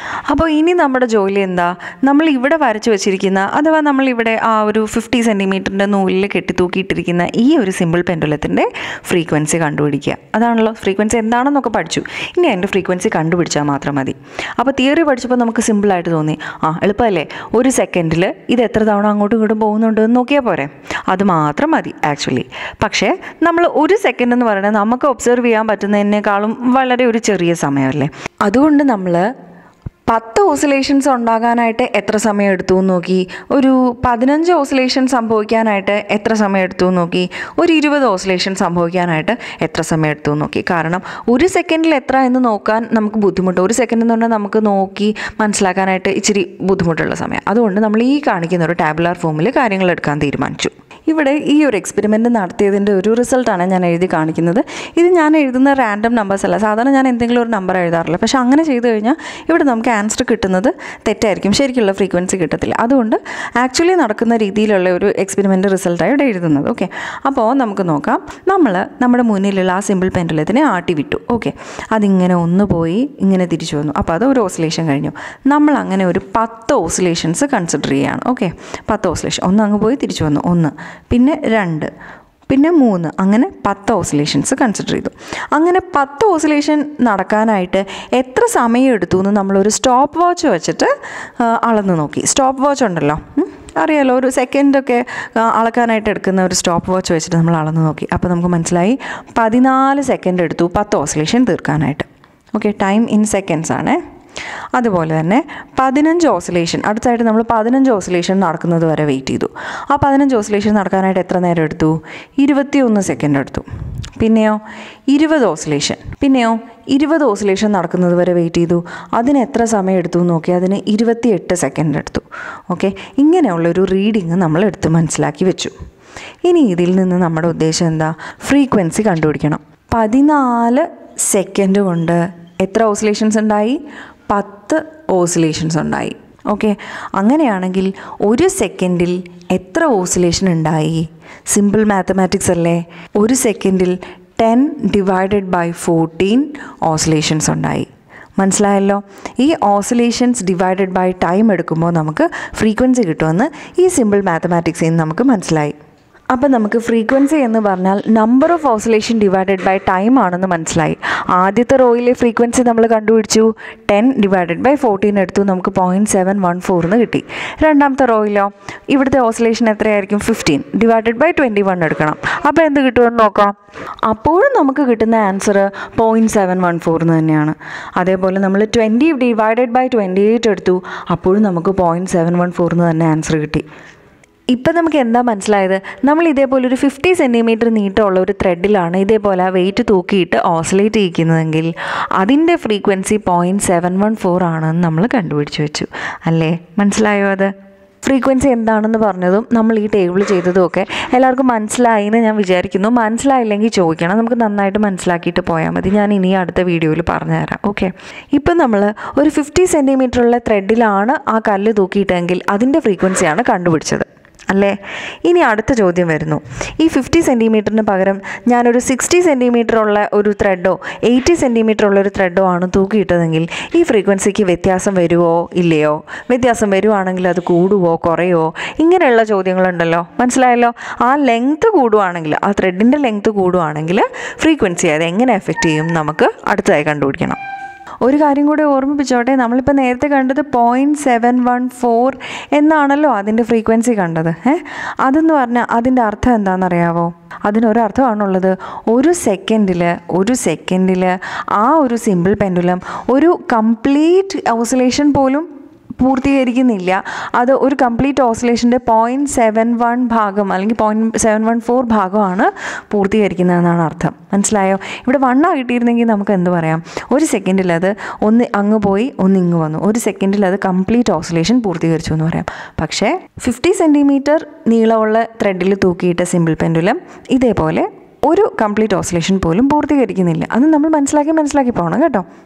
അപ്പോൾ ഇനി നമ്മുടെ ജോലി എന്താ നമ്മൾ ഇവിടെ വരച്ചു വെച്ചിരിക്കുന്ന അഥവാ നമ്മൾ ഇവിടെ ആ ഒരു ഫിഫ്റ്റി സെൻറ്റിമീറ്ററിൻ്റെ നൂലിൽ കെട്ടി തൂക്കിയിട്ടിരിക്കുന്ന ഈ ഒരു സിമ്പിൾ പെൻഡുലത്തിൻ്റെ ഫ്രീക്വൻസി കണ്ടുപിടിക്കുക അതാണല്ലോ ഫ്രീക്വൻസി എന്താണെന്നൊക്കെ പഠിച്ചു ഇനി അതിൻ്റെ ഫ്രീക്വൻസി കണ്ടുപിടിച്ചാൽ മാത്രം മതി അപ്പോൾ തിയറി പഠിച്ചപ്പോൾ നമുക്ക് സിമ്പിളായിട്ട് തോന്നി ആ എളുപ്പമല്ലേ ഒരു സെക്കൻഡിൽ ഇത് എത്ര തവണ അങ്ങോട്ടും ഇങ്ങോട്ടും പോകുന്നുണ്ട് എന്ന് നോക്കിയാൽ പോരെ അത് മാത്രം മതി ആക്ച്വലി പക്ഷേ നമ്മൾ ഒരു സെക്കൻഡ് എന്ന് പറയുന്നത് നമുക്ക് ഒബ്സർവ് ചെയ്യാൻ പറ്റുന്നതിനേക്കാളും വളരെ ഒരു ചെറിയ സമയമല്ലേ അതുകൊണ്ട് നമ്മൾ പത്ത് ഓസിലേഷൻസ് ഉണ്ടാകാനായിട്ട് എത്ര സമയം എടുത്തു എന്ന് നോക്കി ഒരു പതിനഞ്ച് ഓസിലേഷൻ സംഭവിക്കാനായിട്ട് എത്ര സമയം എടുത്തു എന്ന് നോക്കി ഒരു ഇരുപത് ഓസിലേഷൻ സംഭവിക്കാനായിട്ട് എത്ര സമയം എടുത്തു എന്ന് നോക്കി കാരണം ഒരു സെക്കൻഡിൽ എത്ര എന്ന് നോക്കാൻ നമുക്ക് ബുദ്ധിമുട്ട് ഒരു സെക്കൻഡ് എന്ന് പറഞ്ഞാൽ നമുക്ക് നോക്കി മനസ്സിലാക്കാനായിട്ട് ഇച്ചിരി ബുദ്ധിമുട്ടുള്ള സമയം അതുകൊണ്ട് നമ്മൾ ഈ കാണിക്കുന്ന ഒരു ടാബുലാർ ഫോമിൽ കാര്യങ്ങൾ എടുക്കാൻ തീരുമാനിച്ചു ഇവിടെ ഈ ഒരു എക്സ്പെരിമെൻ്റ് നടത്തിയതിൻ്റെ ഒരു റിസൾട്ടാണ് ഞാൻ എഴുതി കാണിക്കുന്നത് ഇത് ഞാൻ എഴുതുന്ന റാൻഡം നമ്പേഴ്സ് അല്ല സാധാരണ ഞാൻ എന്തെങ്കിലും ഒരു നമ്പർ എഴുതാറില്ല പക്ഷേ അങ്ങനെ ചെയ്തു കഴിഞ്ഞാൽ ഇവിടെ നമുക്ക് ആൻസർ കിട്ടുന്നത് തെറ്റായിരിക്കും ശരിക്കുള്ള ഫ്രീക്വൻസി കിട്ടത്തില്ല അതുകൊണ്ട് ആക്ച്വലി നടക്കുന്ന രീതിയിലുള്ള ഒരു എക്സ്പെരിമെൻ്റ് റിസൾട്ടാണ് ഇവിടെ എഴുതുന്നത് ഓക്കെ അപ്പോൾ നമുക്ക് നോക്കാം നമ്മൾ നമ്മുടെ മുന്നിലുള്ള ആ സിമ്പിൾ പെൻഡുലത്തിനെ ആട്ടി വിട്ടു ഓക്കെ അതിങ്ങനെ ഒന്ന് പോയി ഇങ്ങനെ തിരിച്ചു വന്നു അപ്പോൾ അത് ഒരു ഓസിലേഷൻ കഴിഞ്ഞു നമ്മൾ അങ്ങനെ ഒരു പത്ത് ഓസിലേഷൻസ് കൺസിഡർ ചെയ്യുകയാണ് ഓക്കെ പത്ത് ഓസിലേഷൻ ഒന്ന് അങ്ങ് പോയി തിരിച്ചു വന്നു ഒന്ന് പിന്നെ രണ്ട് പിന്നെ മൂന്ന് അങ്ങനെ പത്ത് ഓസിലേഷൻസ് കൺസിഡർ ചെയ്തു അങ്ങനെ പത്ത് ഓസിലേഷൻ നടക്കാനായിട്ട് എത്ര സമയം എടുത്തു എന്ന് നമ്മളൊരു സ്റ്റോപ്പ് വാച്ച് വെച്ചിട്ട് ആ, അളന്ന് നോക്കി സ്റ്റോപ്പ് വാച്ച് ഉണ്ടല്ലോ ഉം, അറിയാലോ ഒരു സെക്കൻഡൊക്കെ ആ, അളക്കാനായിട്ട് എടുക്കുന്ന ഒരു സ്റ്റോപ്പ് വാച്ച് വെച്ചിട്ട് നമ്മൾ അളന്ന് നോക്കി അപ്പോൾ നമുക്ക് മനസ്സിലായി പതിനാല് സെക്കൻഡ് എടുത്തു പത്ത് ഓസിലേഷൻ തീർക്കാനായിട്ട് ഓക്കെ ടൈം ഇൻ സെക്കൻഡ്സ് ആണേ അതുപോലെ തന്നെ പതിനഞ്ച് ഓസിലേഷൻ അടുത്തായിട്ട് നമ്മൾ പതിനഞ്ച് ഓസിലേഷൻ നടക്കുന്നത് വരെ വെയിറ്റ് ചെയ്തു ആ പതിനഞ്ച് ഓസിലേഷൻ നടക്കാനായിട്ട് എത്ര നേരം എടുത്തു ഇരുപത്തിയൊന്ന് സെക്കൻഡ് എടുത്തു പിന്നെയോ ഇരുപത് ഓസിലേഷൻ പിന്നെയോ ഇരുപത് ഓസിലേഷൻ നടക്കുന്നത് വരെ വെയിറ്റ് ചെയ്തു അതിന് എത്ര സമയം എടുത്തു എന്ന് നോക്കി അതിന് ഇരുപത്തിയെട്ട് സെക്കൻഡ് എടുത്തു ഓക്കെ ഇങ്ങനെയുള്ളൊരു റീഡിങ് നമ്മൾ എടുത്ത് മനസ്സിലാക്കി വെച്ചു ഇനി ഇതിൽ നിന്ന് നമ്മുടെ ഉദ്ദേശം എന്താ ഫ്രീക്വൻസി കണ്ടുപിടിക്കണം പതിനാല് സെക്കൻഡ് കൊണ്ട് എത്ര ഓസിലേഷൻസ് ഉണ്ടായി പത്ത് ഓസിലേഷൻസ് ഉണ്ടായി ഓക്കെ അങ്ങനെയാണെങ്കിൽ ഒരു സെക്കൻഡിൽ എത്ര ഓസിലേഷൻ ഉണ്ടായി സിമ്പിൾ മാത്തമാറ്റിക്സ് അല്ലേ ഒരു സെക്കൻഡിൽ ten divided by fourteen oscillations ഉണ്ടായി മനസ്സിലായല്ലോ ഈ ഓസിലേഷൻസ് ഡിവൈഡഡ് ബൈ ടൈം എടുക്കുമ്പോൾ നമുക്ക് ഫ്രീക്വൻസി കിട്ടുമെന്ന് ഈ സിമ്പിൾ മാത്തമാറ്റിക്സിൽ നിന്ന് നമുക്ക് മനസ്സിലായി അപ്പം നമുക്ക് ഫ്രീക്വൻസി എന്ന് പറഞ്ഞാൽ number of oscillation divided by time ആണെന്ന് മനസ്സിലായി ആദ്യത്തെ റോയിലെ ഫ്രീക്വൻസി നമ്മൾ കണ്ടുപിടിച്ചു ടെൻ ഡിവൈഡഡ് ബൈ ഫോർട്ടീൻ എടുത്തു നമുക്ക് പോയിൻറ്റ് സെവൻ വൺ ഫോറിന് കിട്ടി രണ്ടാമത്തെ റോയിലോ ഇവിടുത്തെ ഓസിലേഷൻ എത്രയായിരിക്കും fifteen divided by twenty one എടുക്കണം അപ്പോൾ എന്ത് കിട്ടുമെന്ന് നോക്കാം അപ്പോഴും നമുക്ക് കിട്ടുന്ന answer point seven one four എന്ന് തന്നെയാണ് അതേപോലെ നമ്മൾ twenty divided by twenty eight എടുത്തു അപ്പോഴും നമുക്ക് പോയിൻറ്റ് സെവൻ വൺ ഫോർ എന്ന് തന്നെ ആൻസർ കിട്ടി ഇപ്പം നമുക്ക് എന്താ മനസ്സിലായത് നമ്മൾ ഇതേപോലെ ഒരു ഫിഫ്റ്റി സെൻറ്റിമീറ്റർ നീട്ടമുള്ള ഒരു ത്രെഡിലാണ് ഇതേപോലെ ആ വെയിറ്റ് തൂക്കിയിട്ട് ഓസിലേറ്റ് ചെയ്യിക്കുന്നതെങ്കിൽ അതിൻ്റെ frequency point seven one four ആണെന്ന് നമ്മൾ കണ്ടുപിടിച്ച് വെച്ചു അല്ലേ മനസ്സിലായോ അത് ഫ്രീക്വൻസി എന്താണെന്ന് പറഞ്ഞതും നമ്മൾ ഈ ടേബിൾ ചെയ്തതും ഒക്കെ എല്ലാവർക്കും മനസ്സിലായി എന്ന് ഞാൻ വിചാരിക്കുന്നു മനസ്സിലായില്ലെങ്കിൽ ചോദിക്കണം നമുക്ക് നന്നായിട്ട് മനസ്സിലാക്കിയിട്ട് പോയാൽ മതി ഞാൻ ഇനി അടുത്ത വീഡിയോയിൽ പറഞ്ഞുതരാം ഓക്കെ ഇപ്പം നമ്മൾ ഒരു ഫിഫ്റ്റി സെൻറ്റിമീറ്ററുള്ള ത്രെഡിലാണ് ആ കല്ല് തൂക്കിയിട്ടെങ്കിൽ അതിൻ്റെ ഫ്രീക്വൻസിയാണ് കണ്ടുപിടിച്ചത് അല്ലേ ഇനി അടുത്ത ചോദ്യം വരുന്നു ഈ ഫിഫ്റ്റി സെൻറ്റിമീറ്ററിന് പകരം ഞാനൊരു സിക്സ്റ്റി സെൻറ്റിമീറ്റർ ഉള്ള ഒരു ത്രെഡോ എയ്റ്റി സെൻറ്റിമീറ്റർ ഉള്ള ഒരു ത്രെഡോ ആണ് തൂക്കിയിട്ടതെങ്കിൽ ഈ ഫ്രീക്വൻസിക്ക് വ്യത്യാസം വരുമോ ഇല്ലയോ വ്യത്യാസം വരുവാണെങ്കിൽ അത് കൂടുവോ കുറയോ ഇങ്ങനെയുള്ള ചോദ്യങ്ങളുണ്ടല്ലോ മനസ്സിലായല്ലോ ആ ലെങ്ത് കൂടുവാണെങ്കിൽ ആ ത്രെഡിൻ്റെ ലെങ്ത് കൂടുവാണെങ്കിൽ ഫ്രീക്വൻസി അത് എങ്ങനെ എഫക്റ്റ് ചെയ്യും നമുക്ക് അടുത്തതായി കണ്ടുപിടിക്കണം ഒരു കാര്യം കൂടി ഓർമ്മിപ്പിച്ചോട്ടെ നമ്മളിപ്പോൾ നേരത്തെ കണ്ടത് പോയിൻറ്റ് സെവൻ വൺ ഫോർ എന്നാണല്ലോ അതിൻ്റെ ഫ്രീക്വൻസി കണ്ടത് ഏ അതെന്ന് പറഞ്ഞാൽ അതിൻ്റെ അർത്ഥം എന്താണെന്നറിയാവോ അതിനൊരർത്ഥമാണുള്ളത് ഒരു സെക്കൻഡിൽ ഒരു സെക്കൻഡിൽ ആ ഒരു സിമ്പിൾ പെൻഡുലം ഒരു കംപ്ലീറ്റ് ഓസിലേഷൻ പോലും പൂർത്തീകരിക്കുന്നില്ല അത് ഒരു കംപ്ലീറ്റ് ഓസിലേഷൻ്റെ പോയിൻറ്റ് സെവൻ വൺ ഭാഗം അല്ലെങ്കിൽ പോയിൻറ്റ് സെവൻ വൺ ഫോർ ഭാഗമാണ് പൂർത്തീകരിക്കുന്നതെന്നാണ് അർത്ഥം മനസ്സിലായോ ഇവിടെ വണ്ണ കിട്ടിയിരുന്നെങ്കിൽ നമുക്ക് എന്ത് പറയാം ഒരു സെക്കൻഡിൽ അത് ഒന്ന് അങ്ങ് പോയി ഒന്ന് ഇങ്ങ് വന്നു ഒരു സെക്കൻഡിൽ അത് കംപ്ലീറ്റ് ഓസിലേഷൻ പൂർത്തീകരിച്ചു എന്ന് പറയാം പക്ഷേ ഫിഫ്റ്റി സെൻറ്റിമീറ്റർ നീളമുള്ള ത്രെഡിൽ തൂക്കിയിട്ട സിമ്പിൾ പെൻഡുലം ഇതേപോലെ ഒരു കംപ്ലീറ്റ് ഓസിലേഷൻ പോലും പൂർത്തീകരിക്കുന്നില്ല അത് നമ്മൾ മനസ്സിലാക്കി മനസ്സിലാക്കി പോകണം കേട്ടോ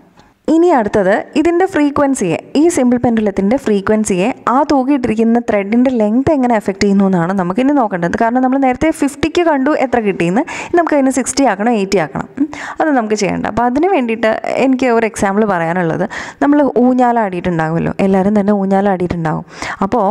ഇനി അടുത്തത് ഇതിൻ്റെ ഫ്രീക്വൻസിയെ ഈ സിമ്പിൾ പെൻഡുലത്തിൻ്റെ ഫ്രീക്വൻസിയെ ആ തൂക്കിയിട്ടിരിക്കുന്ന ത്രെഡിൻ്റെ ലെങ്ത് എങ്ങനെ എഫക്റ്റ് ചെയ്യുന്നു എന്നാണ് നമുക്കിനി നോക്കേണ്ടത് കാരണം നമ്മൾ നേരത്തെ ഫിഫ്റ്റിക്ക് കണ്ടു എത്ര കിട്ടിയെന്ന് നമുക്ക് അതിന് സിക്സ്റ്റി ആക്കണം എയ്റ്റി ആക്കണം ഉം. അത് നമുക്ക് ചെയ്യേണ്ട അപ്പോൾ അതിന് വേണ്ടിയിട്ട് എനിക്ക് ഒരു എക്സാമ്പിൾ പറയാനുള്ളത് നമ്മൾ ഊഞ്ഞാലാടിയിട്ടുണ്ടാകുമല്ലോ എല്ലാവരും തന്നെ ഊഞ്ഞാലാടിയിട്ടുണ്ടാകും അപ്പോൾ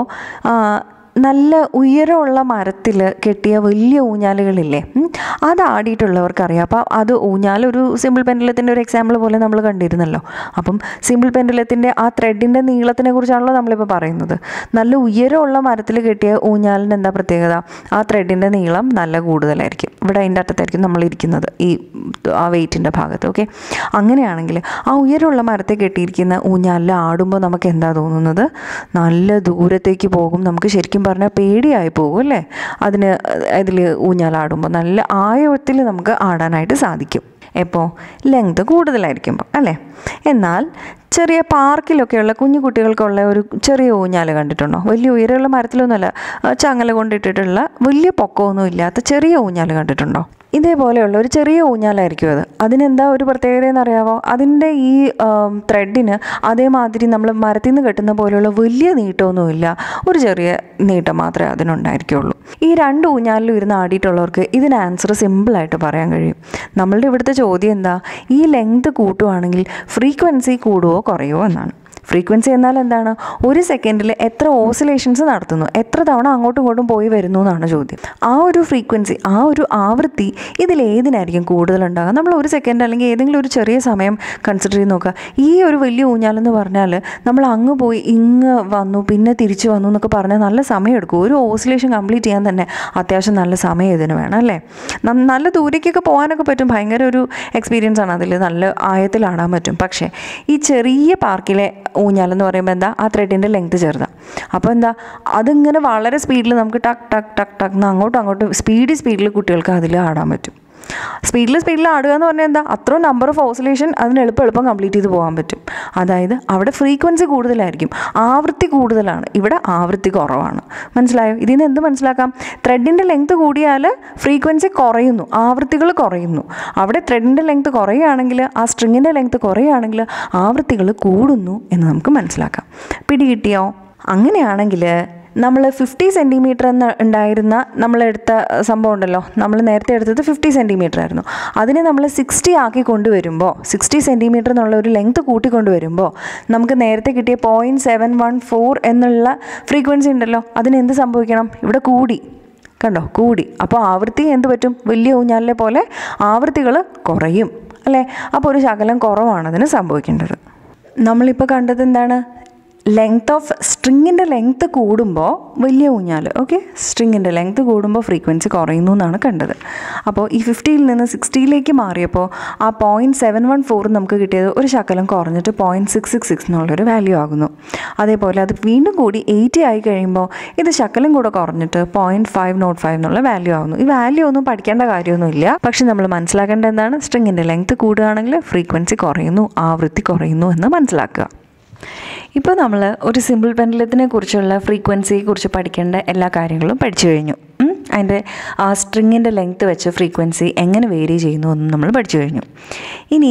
നല്ല ഉയരമുള്ള മരത്തിൽ കെട്ടിയ വലിയ ഊഞ്ഞാലുകളില്ലേ ഉം, അത് ആടിയിട്ടുള്ളവർക്കറിയാം അപ്പോൾ അത് ഊഞ്ഞാൽ ഒരു സിമ്പിൾ പെൻഡുലത്തിൻ്റെ ഒരു എക്സാമ്പിൾ പോലെ നമ്മൾ കണ്ടിരുന്നല്ലോ അപ്പം സിമ്പിൾ പെൻഡുലത്തിൻ്റെ ആ ത്രെഡിൻ്റെ നീളത്തിനെ കുറിച്ചാണല്ലോ നമ്മളിപ്പോൾ പറയുന്നത് നല്ല ഉയരമുള്ള മരത്തിൽ കെട്ടിയ ഊഞ്ഞാലിൻ്റെ എന്താ പ്രത്യേകത ആ ത്രെഡിൻ്റെ നീളം നല്ല കൂടുതലായിരിക്കും ഇവിടെ അതിൻ്റെ അറ്റത്തായിരിക്കും നമ്മൾ ഇരിക്കുന്നത് ഈ ആ വെയിറ്റിൻ്റെ ഭാഗത്ത് ഓക്കെ അങ്ങനെയാണെങ്കിൽ ആ ഉയരമുള്ള മരത്തെ കെട്ടിയിരിക്കുന്ന ഊഞ്ഞാലിൽ ആടുമ്പോൾ നമുക്ക് എന്താ തോന്നുന്നത് നല്ല ദൂരത്തേക്ക് പോകും നമുക്ക് ശരിക്കും പറഞ്ഞാൽ പേടിയായി പോകും അല്ലേ അതിന് ഇതിൽ ഊഞ്ഞാലാടുമ്പോൾ നല്ല ആയത്തിൽ നമുക്ക് ആടാനായിട്ട് സാധിക്കും എപ്പോൾ ലെങ്ത് കൂടുതലായിരിക്കുമ്പോൾ അല്ലേ എന്നാൽ ചെറിയ പാർക്കിലൊക്കെയുള്ള കുഞ്ഞു കുട്ടികൾക്കുള്ള ഒരു ചെറിയ ഊഞ്ഞാൽ കണ്ടിട്ടുണ്ടോ വലിയ ഉയരമുള്ള മരത്തിലൊന്നുമല്ല ആ, ചങ്ങല കൊണ്ടിട്ടിട്ടുള്ള വലിയ പൊക്കമൊന്നും ഇല്ലാത്ത ചെറിയ ഊഞ്ഞാൽ കണ്ടിട്ടുണ്ടോ ഇതേപോലെയുള്ള ഒരു ചെറിയ ഊഞ്ഞാലായിരിക്കും അത് അതിനെന്താ ഒരു പ്രത്യേകത എന്നറിയാവോ അതിൻ്റെ ഈ ത്രെഡിന് അതേമാതിരി നമ്മൾ മരത്തിൽ നിന്ന് കെട്ടുന്ന പോലെയുള്ള വലിയ നീട്ടമൊന്നുമില്ല ഒരു ചെറിയ നീട്ടം മാത്രമേ അതിനുണ്ടായിരിക്കുള്ളൂ ഈ രണ്ട് ഊഞ്ഞാലിലും ഇരുന്ന് ആടിയിട്ടുള്ളവർക്ക് ഇതിന് ആൻസർ സിമ്പിളായിട്ട് പറയാൻ കഴിയും നമ്മളുടെ ഇവിടുത്തെ ചോദ്യം എന്താ ഈ ലെങ്ത് കൂട്ടുവാണെങ്കിൽ ഫ്രീക്വൻസി കൂടുവോ കുറയുമോ എന്നാണ് ഫ്രീക്വൻസി എന്നാൽ എന്താണ് ഒരു സെക്കൻഡിൽ എത്ര ഓസിലേഷൻസ് നടത്തുന്നു എത്ര തവണ അങ്ങോട്ടും ഇങ്ങോട്ടും പോയി വരുന്നു എന്നാണ് ചോദ്യം ആ ഒരു ഫ്രീക്വൻസി ആ ഒരു ആവൃത്തി ഇതിൽ ഏതിനായിരിക്കും കൂടുതലുണ്ടാകുക നമ്മൾ ഒരു സെക്കൻഡ് അല്ലെങ്കിൽ ഏതെങ്കിലും ഒരു ചെറിയ സമയം കൺസിഡർ ചെയ്ത് നോക്കുക ഈ ഒരു വലിയ ഊഞ്ഞാലെന്ന് പറഞ്ഞാൽ നമ്മൾ അങ്ങ് പോയി ഇങ്ങ് വന്നു പിന്നെ തിരിച്ചു വന്നു എന്നൊക്കെ പറഞ്ഞാൽ നല്ല സമയം എടുക്കും ഒരു ഓസിലേഷൻ കംപ്ലീറ്റ് ചെയ്യാൻ തന്നെ അത്യാവശ്യം നല്ല സമയം ഇതിന് വേണം അല്ലേ ന- നല്ല ദൂരേക്കൊക്കെ പോകാനൊക്കെ പറ്റും ഭയങ്കര ഒരു എക്സ്പീരിയൻസ് ആണ് അതിൽ നല്ല ആയത്തിലാടാൻ പറ്റും പക്ഷേ ഈ ചെറിയ പാർക്കിലെ ഊഞ്ഞാലെന്ന് പറയുമ്പോൾ എന്താ ആ ത്രെഡിൻ്റെ ലെങ്ത് ചെറുതാണ് അപ്പോൾ എന്താ അതിങ്ങനെ വളരെ സ്പീഡിൽ നമുക്ക് ടക്ക് ടക്ക് ടക്ക് ടക്ക് എന്ന് അങ്ങോട്ടും അങ്ങോട്ടും സ്പീഡിൽ സ്പീഡിൽ കുട്ടികൾക്ക് അതിൽ ആടാൻ പറ്റും സ്പീഡിൽ സ്പീഡിൽ ആടുക എന്ന് പറഞ്ഞാൽ എന്താ അത്രയും നമ്പർ ഓഫ് ഓസിലേഷൻ അതിന് എളുപ്പം എളുപ്പം കംപ്ലീറ്റ് ചെയ്ത് പോകാൻ പറ്റും അതായത് അവിടെ ഫ്രീക്വൻസി കൂടുതലായിരിക്കും ആവൃത്തി കൂടുതലാണ് ഇവിടെ ആവൃത്തി കുറവാണ് മനസ്സിലായോ ഇതിൽ നിന്ന് എന്ത് മനസ്സിലാക്കാം ത്രെഡിൻ്റെ ലെങ്ത് കൂടിയാൽ ഫ്രീക്വൻസി കുറയുന്നു ആവൃത്തികൾ കുറയുന്നു അവിടെ ത്രെഡിൻ്റെ ലെങ്ത് കുറയുകയാണെങ്കിൽ ആ സ്ട്രിങ്ങിൻ്റെ ലെങ്ത് കുറയുകയാണെങ്കിൽ ആവൃത്തികൾ കൂടുന്നു എന്ന് നമുക്ക് മനസ്സിലാക്കാം പിടികിട്ടിയോ അങ്ങനെയാണെങ്കിൽ നമ്മൾ ഫിഫ്റ്റി സെൻറ്റിമീറ്റർ എന്ന് ഉണ്ടായിരുന്ന നമ്മളെടുത്ത സംഭവം ഉണ്ടല്ലോ നമ്മൾ നേരത്തെ എടുത്തത് ഫിഫ്റ്റി സെൻറ്റിമീറ്റർ ആയിരുന്നു അതിനെ നമ്മൾ സിക്സ്റ്റി ആക്കി കൊണ്ടുവരുമ്പോൾ സിക്സ്റ്റി സെൻറ്റിമീറ്റർ എന്നുള്ള ഒരു ലെങ്ത് കൂട്ടിക്കൊണ്ടുവരുമ്പോൾ നമുക്ക് നേരത്തെ കിട്ടിയ പോയിൻറ്റ് സെവൻ വൺ ഫോർ എന്നുള്ള ഫ്രീക്വൻസി ഉണ്ടല്ലോ അതിന് എന്ത് സംഭവിക്കണം ഇവിടെ കൂടി കണ്ടോ കൂടി അപ്പോൾ ആവൃത്തി എന്ത് പറ്റും വലിയ ഊഞ്ഞാലിലെ പോലെ ആവൃത്തികൾ കുറയും അല്ലേ അപ്പോൾ ഒരു ശകലം കുറവാണ് അതിന് സംഭവിക്കേണ്ടത് നമ്മളിപ്പോൾ കണ്ടത് എന്താണ് ലെങ്ത് ഓഫ് സ്ട്രിങ്ങിൻ്റെ ലെങ്ത് കൂടുമ്പോൾ വലിയ ഊഞ്ഞാൽ ഓക്കെ സ്ട്രിങ്ങിൻ്റെ ലെങ്ത് കൂടുമ്പോൾ ഫ്രീക്വൻസി കുറയുന്നു എന്നാണ് കണ്ടത് അപ്പോൾ ഈ ഫിഫ്റ്റിയിൽ നിന്ന് സിക്സ്റ്റിയിലേക്ക് മാറിയപ്പോൾ ആ പോയിൻറ്റ് സെവൻ വൺ ഫോർ നമുക്ക് കിട്ടിയത് ഒരു ശകലം കുറഞ്ഞിട്ട് പോയിൻറ്റ് സിക്സ് സിക്സ് സിക്സ് എന്നുള്ളൊരു വാല്യൂ ആകുന്നു അതേപോലെ അത് വീണ്ടും കൂടി എയ്റ്റി ആയി കഴിയുമ്പോൾ ഇത് ശകലം കൂടെ കുറഞ്ഞിട്ട് പോയിൻറ്റ് ഫൈവ് നോട്ട് ഫൈവ് എന്നുള്ള വാല്യൂ ആകുന്നു ഈ വാല്യൂ ഒന്നും പഠിക്കേണ്ട കാര്യമൊന്നുമില്ല പക്ഷെ നമ്മൾ മനസ്സിലാക്കേണ്ട എന്താണ് സ്ട്രിങ്ങിൻ്റെ ലെങ്ത് കൂടുകയാണെങ്കിൽ ഫ്രീക്വൻസി കുറയുന്നു ആവൃത്തി കുറയുന്നു എന്ന് മനസ്സിലാക്കുക ഇപ്പോൾ നമ്മൾ ഒരു സിമ്പിൾ പെൻഡലത്തിനെ കുറിച്ചുള്ള ഫ്രീക്വൻസിയെ കുറിച്ച് പഠിക്കേണ്ട എല്ലാ കാര്യങ്ങളും പഠിച്ചു കഴിഞ്ഞു ഉം. അതിൻ്റെ ആ സ്ട്രിങ്ങിൻ്റെ ലെങ്ത്ത് വെച്ച് ഫ്രീക്വൻസി എങ്ങനെ വേരി ചെയ്യുന്നു എന്നും നമ്മൾ പഠിച്ചു കഴിഞ്ഞു ഇനി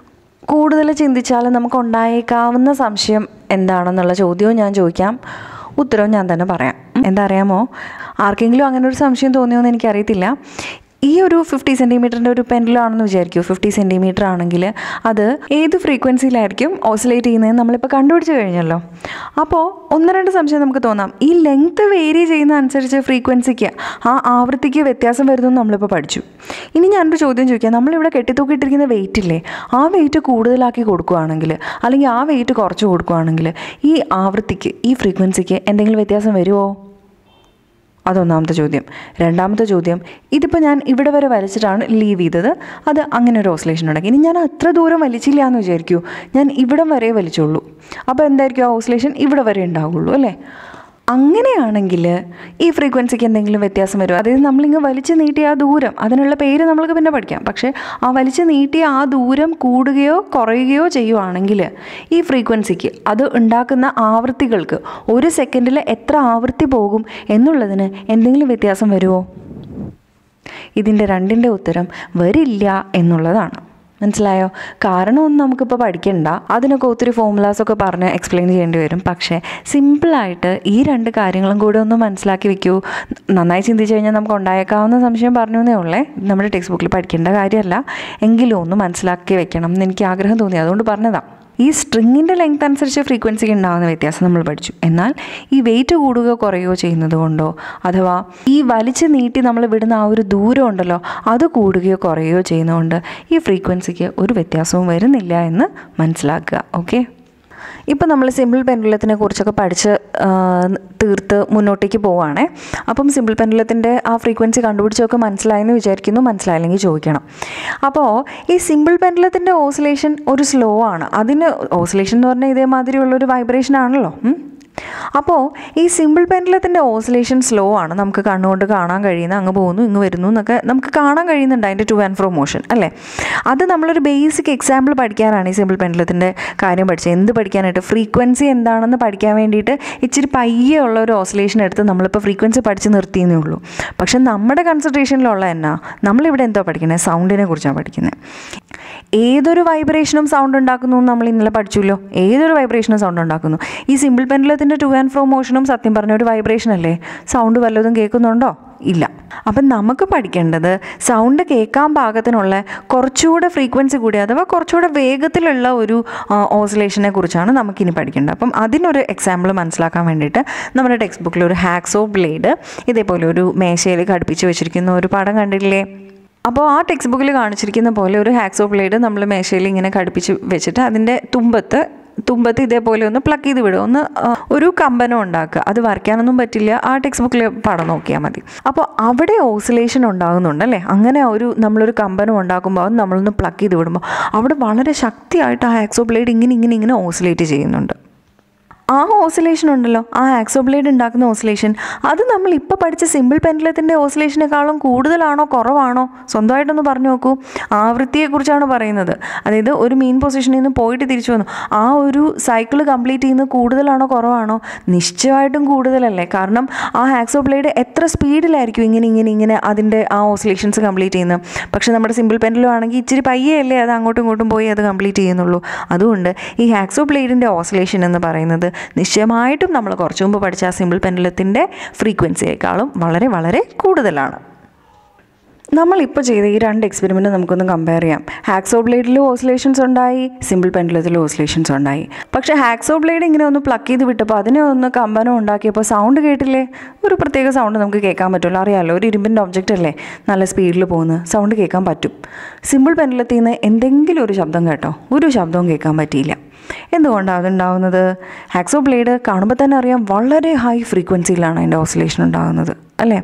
കൂടുതൽ ചിന്തിച്ചാൽ നമുക്ക് ഉണ്ടായേക്കാവുന്ന സംശയം എന്താണെന്നുള്ള ചോദ്യവും ഞാൻ ചോദിക്കാം ഉത്തരവും ഞാൻ തന്നെ പറയാം ഉം. എന്താ അറിയാമോ ആർക്കെങ്കിലും അങ്ങനെ ഒരു സംശയം തോന്നിയോ എന്ന് എനിക്കറിയത്തില്ല ഈ ഒരു ഫിഫ്റ്റി സെൻറ്റിമീറ്ററിൻ്റെ ഒരു പെൻഡിലാണെന്ന് വിചാരിക്കൂ ഫിഫ്റ്റി സെൻറ്റിമീറ്റർ ആണെങ്കിൽ അത് ഏത് ഫ്രീക്വൻസിയിലായിരിക്കും ഓസിലേറ്റ് ചെയ്യുന്നതെന്ന് നമ്മളിപ്പോൾ കണ്ടുപിടിച്ച് കഴിഞ്ഞല്ലോ അപ്പോൾ ഒന്ന് രണ്ട് സംശയം നമുക്ക് തോന്നാം ഈ ലെങ്ത് വേരി ചെയ്യുന്ന അനുസരിച്ച് ഫ്രീക്വൻസിക്ക് ആ ആവൃത്തിക്ക് വ്യത്യാസം വരുന്നു നമ്മളിപ്പോൾ പഠിച്ചു ഇനി ഞാനൊരു ചോദ്യം ചോദിക്കാം നമ്മളിവിടെ കെട്ടിത്തൂക്കിയിട്ടിരിക്കുന്ന വെയിറ്റ് ഇല്ലേ ആ വെയിറ്റ് കൂടുതലാക്കി കൊടുക്കുകയാണെങ്കിൽ അല്ലെങ്കിൽ ആ വെയിറ്റ് കുറച്ച് കൊടുക്കുകയാണെങ്കിൽ ഈ ആവൃത്തിക്ക് ഈ ഫ്രീക്വൻസിക്ക് എന്തെങ്കിലും വ്യത്യാസം വരുമോ അതൊന്നാമത്തെ ചോദ്യം രണ്ടാമത്തെ ചോദ്യം ഇതിപ്പോൾ ഞാൻ ഇവിടെ വരെ വലിച്ചിട്ടാണ് ലീവ് ചെയ്തത് അത് അങ്ങനെ ഒരു ഓസിലേഷൻ ഉണ്ടാക്കി ഇനി ഞാൻ അത്ര ദൂരം വലിച്ചില്ല എന്ന് വിചാരിക്കൂ ഞാൻ ഇവിടം വരെ വലിച്ചുള്ളൂ അപ്പോൾ എന്തായിരിക്കും ആ ഓസിലേഷൻ ഇവിടെ വരെ ഉണ്ടാവുള്ളൂ അല്ലേ അങ്ങനെയാണെങ്കിൽ ഈ ഫ്രീക്വൻസിക്ക് എന്തെങ്കിലും വ്യത്യാസം വരും അതായത് നമ്മളിങ്ങ് വലിച്ചു നീട്ടിയ ആ ദൂരം അതിനുള്ള പേര് നമ്മൾക്ക് പിന്നെ പഠിക്കാം പക്ഷേ ആ വലിച്ചു നീട്ടിയ ആ ദൂരം കൂടുകയോ കുറയുകയോ ചെയ്യുവാണെങ്കിൽ ഈ ഫ്രീക്വൻസിക്ക് അത് ഉണ്ടാക്കുന്ന ആവൃത്തികൾക്ക് ഒരു സെക്കൻഡിൽ എത്ര ആവൃത്തി പോകും എന്നുള്ളതിന് എന്തെങ്കിലും വ്യത്യാസം വരുമോ ഇതിൻ്റെ രണ്ടിൻ്റെ ഉത്തരം വരില്ല എന്നുള്ളതാണ് മനസ്സിലായോ കാരണമൊന്നും നമുക്കിപ്പോൾ പഠിക്കണ്ട അതിനൊക്കെ ഒത്തിരി ഫോമുലാസൊക്കെ പറഞ്ഞ് എക്സ്പ്ലെയിൻ ചെയ്യേണ്ടി വരും പക്ഷേ സിമ്പിളായിട്ട് ഈ രണ്ട് കാര്യങ്ങളും കൂടെ ഒന്ന് മനസ്സിലാക്കി വെക്കൂ നന്നായി ചിന്തിച്ച് കഴിഞ്ഞാൽ നമുക്ക് ഉണ്ടായേക്കാവുന്ന സംശയം പറഞ്ഞു എന്നേ ഉള്ളേ നമ്മുടെ ടെക്സ്റ്റ് ബുക്കിൽ പഠിക്കേണ്ട കാര്യമല്ല എങ്കിലും ഒന്ന് മനസ്സിലാക്കി വെക്കണം എന്ന് എനിക്ക് ആഗ്രഹം തോന്നി അതുകൊണ്ട് പറഞ്ഞതാണ് ഈ സ്ട്രിങ്ങിൻ്റെ ലെങ്ത് അനുസരിച്ച് ഫ്രീക്വൻസിക്ക് ഉണ്ടാകുന്ന വ്യത്യാസം നമ്മൾ പഠിച്ചു എന്നാൽ ഈ വെയിറ്റ് കൂടുകയോ കുറയുകയോ ചെയ്യുന്നത് കൊണ്ടോ അഥവാ ഈ വലിച്ചു നീട്ടി നമ്മൾ വിടുന്ന ആ ഒരു ദൂരം ഉണ്ടല്ലോ അത് കൂടുകയോ കുറയുകയോ ചെയ്യുന്നതുകൊണ്ട് ഈ ഫ്രീക്വൻസിക്ക് ഒരു വ്യത്യാസവും വരുന്നില്ല എന്ന് മനസ്സിലാക്കുക ഓക്കെ ഇപ്പം നമ്മൾ സിമ്പിൾ പെൻഡുലത്തിനെ കുറിച്ചൊക്കെ പഠിച്ച് ആ, തീർത്ത് മുന്നോട്ടേക്ക് പോവുകയാണേ അപ്പം സിമ്പിൾ പെൻഡുലത്തിൻ്റെ ആ ഫ്രീക്വൻസി കണ്ടുപിടിച്ചൊക്കെ മനസ്സിലായെന്ന് വിചാരിക്കുന്നു മനസ്സിലായില്ലെങ്കിൽ ചോദിക്കണം അപ്പോൾ ഈ സിമ്പിൾ പെൻഡുലത്തിൻ്റെ ഓസിലേഷൻ ഒരു സ്ലോ ആണ് അതിന് ഓസിലേഷൻ എന്ന് പറഞ്ഞാൽ ഇതേമാതിരിയുള്ളൊരു വൈബ്രേഷൻ ആണല്ലോ ഉം. അപ്പോൾ ഈ സിമ്പിൾ പെൻഡുലത്തിൻ്റെ ഓസിലേഷൻ സ്ലോ ആണ് നമുക്ക് കണ്ണുകൊണ്ട് കാണാൻ കഴിയുന്ന അങ്ങ് പോകുന്നു ഇങ്ങ് വരുന്നു എന്നൊക്കെ നമുക്ക് കാണാൻ കഴിയുന്നുണ്ട് അതിൻ്റെ ടു ആൻഡ് ഫ്രോ മോഷൻ അല്ലേ അത് നമ്മളൊരു ബേസിക് എക്സാമ്പിൾ പഠിക്കാനാണ് ഈ സിമ്പിൾ പെൻഡുലത്തിൻ്റെ കാര്യം പഠിച്ചത് എന്ത് പഠിക്കാനായിട്ട് ഫ്രീക്വൻസി എന്താണെന്ന് പഠിക്കാൻ വേണ്ടിയിട്ട് ഇച്ചിരി പയ്യെ ഉള്ള ഒരു ഓസിലേഷൻ എടുത്ത് നമ്മളിപ്പോൾ ഫ്രീക്വൻസി പഠിച്ച് നിർത്തിയെന്നേ ഉള്ളൂ പക്ഷെ നമ്മുടെ കൺസെൻട്രേഷനിലുള്ള എന്നാ നമ്മളിവിടെ എന്തോ പഠിക്കുന്നത് സൗണ്ടിനെ കുറിച്ചാണ് പഠിക്കുന്നത് ഏതൊരു വൈബ്രേഷനും സൗണ്ട് ഉണ്ടാക്കുന്നു എന്ന് നമ്മൾ ഇന്നലെ പഠിച്ചല്ലോ ഏതൊരു വൈബ്രേഷനും സൗണ്ട് ഉണ്ടാക്കുന്നു ഈ സിമ്പിൾ പെൻഡുലത്തിൻ്റെ ടു ആൻഡ് ഫ്രോ മോഷനും സത്യം പറഞ്ഞ ഒരു വൈബ്രേഷൻ അല്ലേ സൗണ്ട് വല്ലതും കേൾക്കുന്നുണ്ടോ ഇല്ല അപ്പം നമുക്ക് പഠിക്കേണ്ടത് സൗണ്ട് കേൾക്കാൻ പാകത്തിനുള്ള കുറച്ചുകൂടെ ഫ്രീക്വൻസി കൂടി അഥവാ കുറച്ചുകൂടെ വേഗത്തിലുള്ള ഒരു ഓസിലേഷനെ കുറിച്ചാണ് നമുക്കിനി പഠിക്കേണ്ടത് അപ്പം അതിനൊരു എക്സാമ്പിൾ മനസ്സിലാക്കാൻ വേണ്ടിയിട്ട് നമ്മുടെ ടെക്സ്റ്റ് ബുക്കിൽ ഒരു ഹാക്സോ ബ്ലേഡ് ഇതേപോലെ ഒരു മേശയിൽ ഘടിപ്പിച്ച് വെച്ചിരിക്കുന്ന ഒരു പടം കണ്ടില്ലേ അപ്പോൾ ആ ടെക്സ്റ്റ് ബുക്കിൽ കാണിച്ചിരിക്കുന്ന പോലെ ഒരു ഹാക്സോ ബ്ലേഡ് നമ്മൾ മേശയിൽ ഇങ്ങനെ ഘടിപ്പിച്ച് വെച്ചിട്ട് അതിൻ്റെ തുമ്പത്ത് തുമ്പത്ത് ഇതേപോലെ ഒന്ന് പ്ലക്ക് ചെയ്ത് വിടുക ഒന്ന് ആ, ഒരു കമ്പനം ഉണ്ടാക്കുക അത് വരയ്ക്കാനൊന്നും പറ്റില്ല ആ ടെക്സ്റ്റ് ബുക്കിൽ പടം നോക്കിയാൽ മതി അപ്പോൾ അവിടെ ഓസിലേഷൻ ഉണ്ടാകുന്നുണ്ട് അല്ലേ അങ്ങനെ ഒരു നമ്മളൊരു കമ്പനം ഉണ്ടാക്കുമ്പോൾ അത് നമ്മളൊന്ന് പ്ലക്ക് ചെയ്ത് വിടുമ്പോൾ അവിടെ വളരെ ശക്തിയായിട്ട് ആ ഹാക്സോ ബ്ലേഡ് ഇങ്ങനെ ഇങ്ങനെ ഇങ്ങനെ ഓസിലേറ്റ് ചെയ്യുന്നുണ്ട് ആ ഓസിലേഷൻ ഉണ്ടല്ലോ ആ ആക്സോബ്ലേഡ് ഉണ്ടാക്കുന്ന ഓസിലേഷൻ അത് നമ്മൾ ഇപ്പോൾ പഠിച്ച സിമ്പിൾ പെൻഡുലത്തിൻ്റെ ഓസിലേഷനേക്കാളും കൂടുതലാണോ കുറവാണോ സ്വന്തമായിട്ടൊന്ന് പറഞ്ഞു നോക്കൂ ആവൃത്തിയെക്കുറിച്ചാണ് പറയുന്നത് അതായത് ഒരു മീൻ പൊസിഷനിൽ നിന്ന് പോയിട്ട് തിരിച്ചു വന്നു ആ ഒരു സൈക്കിൾ കംപ്ലീറ്റ് ചെയ്യുന്നത് കൂടുതലാണോ കുറവാണോ നിശ്ചയമായിട്ടും കൂടുതലല്ലേ കാരണം ആ ആക്സോബ്ലേഡ് എത്ര സ്പീഡിലായിരിക്കും ഇങ്ങനെ ഇങ്ങനെ ഇങ്ങനെ അതിൻ്റെ ആ ഓസിലേഷൻസ് കംപ്ലീറ്റ് ചെയ്യുന്നത് പക്ഷേ നമ്മുടെ സിമ്പിൾ പെൻഡുലം ആണെങ്കിൽ ഇച്ചിരി പയ്യെ അല്ലേ അത് അങ്ങോട്ടും ഇങ്ങോട്ടും പോയി അത് കംപ്ലീറ്റ് ചെയ്യുന്നുള്ളൂ അതുകൊണ്ട് ഈ ഹാക്സോ ബ്ലേഡിൻ്റെ ഓസിലേഷൻ എന്ന് പറയുന്നത് നിശ്ചയമായിട്ടും നമ്മൾ കുറച്ച് മുമ്പ് പഠിച്ച ആ സിമ്പിൾ പെൻഡുലത്തിൻ്റെ ഫ്രീക്വൻസിയേക്കാളും വളരെ വളരെ കൂടുതലാണ് നമ്മളിപ്പോൾ ചെയ്ത ഈ രണ്ട് എക്സ്പെരിമെൻറ്റ് നമുക്കൊന്ന് കമ്പയർ ചെയ്യാം ഹാക്സോ ബ്ലേഡിലും ഓസിലേഷൻസ് ഉണ്ടായി സിമ്പിൾ പെൻഡുലത്തിലും ഓസിലേഷൻസ് ഉണ്ടായി പക്ഷേ ഹാക്സോ ബ്ലേഡ് ഇങ്ങനെ ഒന്ന് പ്ലക്ക് ചെയ്ത് വിട്ടപ്പോൾ അതിനെ ഒന്ന് കമ്പനം ഉണ്ടാക്കിയപ്പോൾ സൗണ്ട് കേട്ടില്ലേ ഒരു പ്രത്യേക സൗണ്ട് നമുക്ക് കേൾക്കാൻ പറ്റുമല്ലോ അറിയാമല്ലോ ഒരു ഇരുമ്പിൻ്റെ ഒബ്ജക്റ്റ് അല്ലേ നല്ല സ്പീഡിൽ പോകുന്നു സൗണ്ട് കേൾക്കാൻ പറ്റും സിമ്പിൾ പെൻഡുലത്തിൽ നിന്ന് എന്തെങ്കിലും ഒരു ശബ്ദം കേട്ടോ ഒരു ശബ്ദവും കേൾക്കാൻ പറ്റിയില്ല എന്തുകൊണ്ടാണ് അതുണ്ടാവുന്നത് ഹാക്സോ ബ്ലേഡ് കാണുമ്പോൾ തന്നെ അറിയാം വളരെ ഹൈ ഫ്രീക്വൻസിയിലാണ് അതിൻ്റെ ഓസിലേഷൻ ഉണ്ടാകുന്നത് അല്ലേ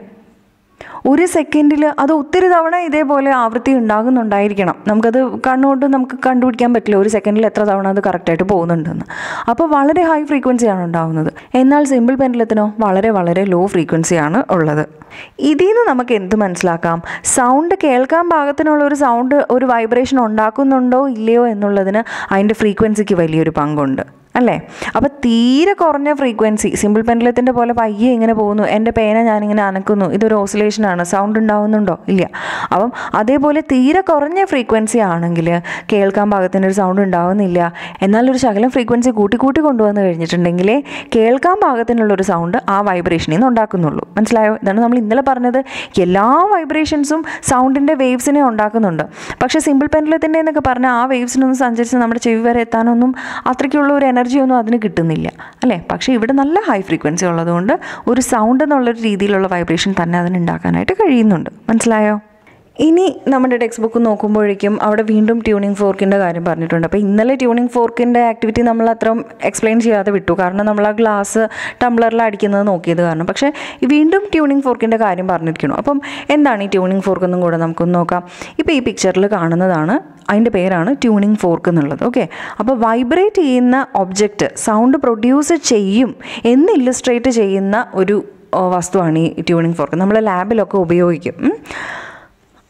ഒരു സെക്കൻഡിൽ അത് ഒത്തിരി തവണ ഇതേപോലെ ആവൃത്തി ഉണ്ടാകുന്നുണ്ടായിരിക്കണം നമുക്കത് കണ്ണുകൊണ്ട് നമുക്ക് കണ്ടുപിടിക്കാൻ പറ്റില്ല ഒരു സെക്കൻഡിൽ എത്ര തവണ അത് കറക്റ്റായിട്ട് പോകുന്നുണ്ടെന്ന് അപ്പോൾ വളരെ ഹൈ ഫ്രീക്വൻസിയാണ് ഉണ്ടാകുന്നത് എന്നാൽ സിമ്പിൾ പെൻഡുലത്തിനോ വളരെ വളരെ ലോ ഫ്രീക്വൻസിയാണ് ഉള്ളത് ഇതിൽ നിന്ന് നമുക്ക് എന്ത് മനസ്സിലാക്കാം സൗണ്ട് കേൾക്കാൻ പാകത്തിനുള്ള ഒരു സൗണ്ട് ഒരു വൈബ്രേഷൻ ഉണ്ടാക്കുന്നുണ്ടോ ഇല്ലയോ എന്നുള്ളതിന് അതിൻ്റെ ഫ്രീക്വൻസിക്ക് വലിയൊരു പങ്കുണ്ട് അല്ലേ അപ്പോൾ തീരെ കുറഞ്ഞ ഫ്രീക്വൻസി സിമ്പിൾ പെൻഡുലത്തിൻ്റെ പോലെ പയ്യെ ഇങ്ങനെ പോകുന്നു എൻ്റെ പേന ഞാനിങ്ങനെ അനക്കുന്നു ഇതൊരു ഓസിലേഷനാണ് സൗണ്ട് ഉണ്ടാവുന്നുണ്ടോ ഇല്ല അപ്പം അതേപോലെ തീരെ കുറഞ്ഞ ഫ്രീക്വൻസി ആണെങ്കിൽ കേൾക്കാൻ പാകത്തിന് ഒരു സൗണ്ട് ഉണ്ടാവുന്നില്ല എന്നാൽ ഒരു ശകലം ഫ്രീക്വൻസി കൂട്ടി കൂട്ടി കൊണ്ടുവന്ന് കഴിഞ്ഞിട്ടുണ്ടെങ്കിൽ കേൾക്കാൻ പാകത്തിനുള്ളൊരു സൗണ്ട് ആ വൈബ്രേഷനിൽ നിന്ന് ഉണ്ടാക്കുന്നുള്ളൂ മനസ്സിലായോ ഇതാണ് നമ്മൾ ഇന്നലെ പറഞ്ഞത് എല്ലാ വൈബ്രേഷൻസും സൗണ്ടിൻ്റെ വേവ്സിനെ ഉണ്ടാക്കുന്നുണ്ട് പക്ഷേ സിമ്പിൾ പെൻഡുലത്തിൻ്റെ എന്നൊക്കെ പറഞ്ഞാൽ ആ വേവ്സിനൊന്നും സഞ്ചരിച്ച് നമ്മുടെ ചെവി വരെ എത്താനൊന്നും അത്രയ്ക്കുള്ള ഒരു എനർജി ഒന്നും അതിന് കിട്ടുന്നില്ല അല്ലേ പക്ഷേ ഇവിടെ നല്ല ഹൈ ഫ്രീക്വൻസി ഉള്ളതുകൊണ്ട് ഒരു സൗണ്ട് എന്നുള്ളൊരു രീതിയിലുള്ള വൈബ്രേഷൻ തന്നെ അതിന് ഉണ്ടാക്കാനായിട്ട് കഴിയുന്നുണ്ട് മനസ്സിലായോ ഇനി നമ്മുടെ ടെക്സ്റ്റ് ബുക്ക് നോക്കുമ്പോഴേക്കും അവിടെ വീണ്ടും ട്യൂണിംഗ് ഫോർക്കിൻ്റെ കാര്യം പറഞ്ഞിട്ടുണ്ട് അപ്പോൾ ഇന്നലെ ട്യൂണിംഗ് ഫോർക്കിൻ്റെ ആക്ടിവിറ്റി നമ്മൾ അത്രയും എക്സ്പ്ലെയിൻ ചെയ്യാതെ വിട്ടു കാരണം നമ്മൾ ആ ഗ്ലാസ് ടംബ്ലറിൽ അടിക്കുന്നത് നോക്കിയത് കാരണം പക്ഷേ വീണ്ടും ട്യൂണിംഗ് ഫോർക്കിൻ്റെ കാര്യം പറഞ്ഞിരിക്കണം അപ്പം എന്താണ് ഈ ട്യൂണിംഗ് ഫോർക്ക് എന്നും കൂടെ നമുക്കൊന്ന് നോക്കാം ഇപ്പോൾ ഈ പിക്ചറിൽ കാണുന്നതാണ് അതിൻ്റെ പേരാണ് ട്യൂണിംഗ് ഫോർക്ക് എന്നുള്ളത് ഓക്കെ അപ്പോൾ വൈബ്രേറ്റ് ചെയ്യുന്ന ഒബ്ജക്റ്റ് സൗണ്ട് പ്രൊഡ്യൂസ് ചെയ്യും എന്ന് ഇല്ലുസ്ട്രേറ്റ് ചെയ്യുന്ന ഒരു ഓ, വസ്തുവാണ് ഈ ട്യൂണിംഗ് ഫോർക്ക് നമ്മൾ ലാബിലൊക്കെ ഉപയോഗിക്കും ഉം.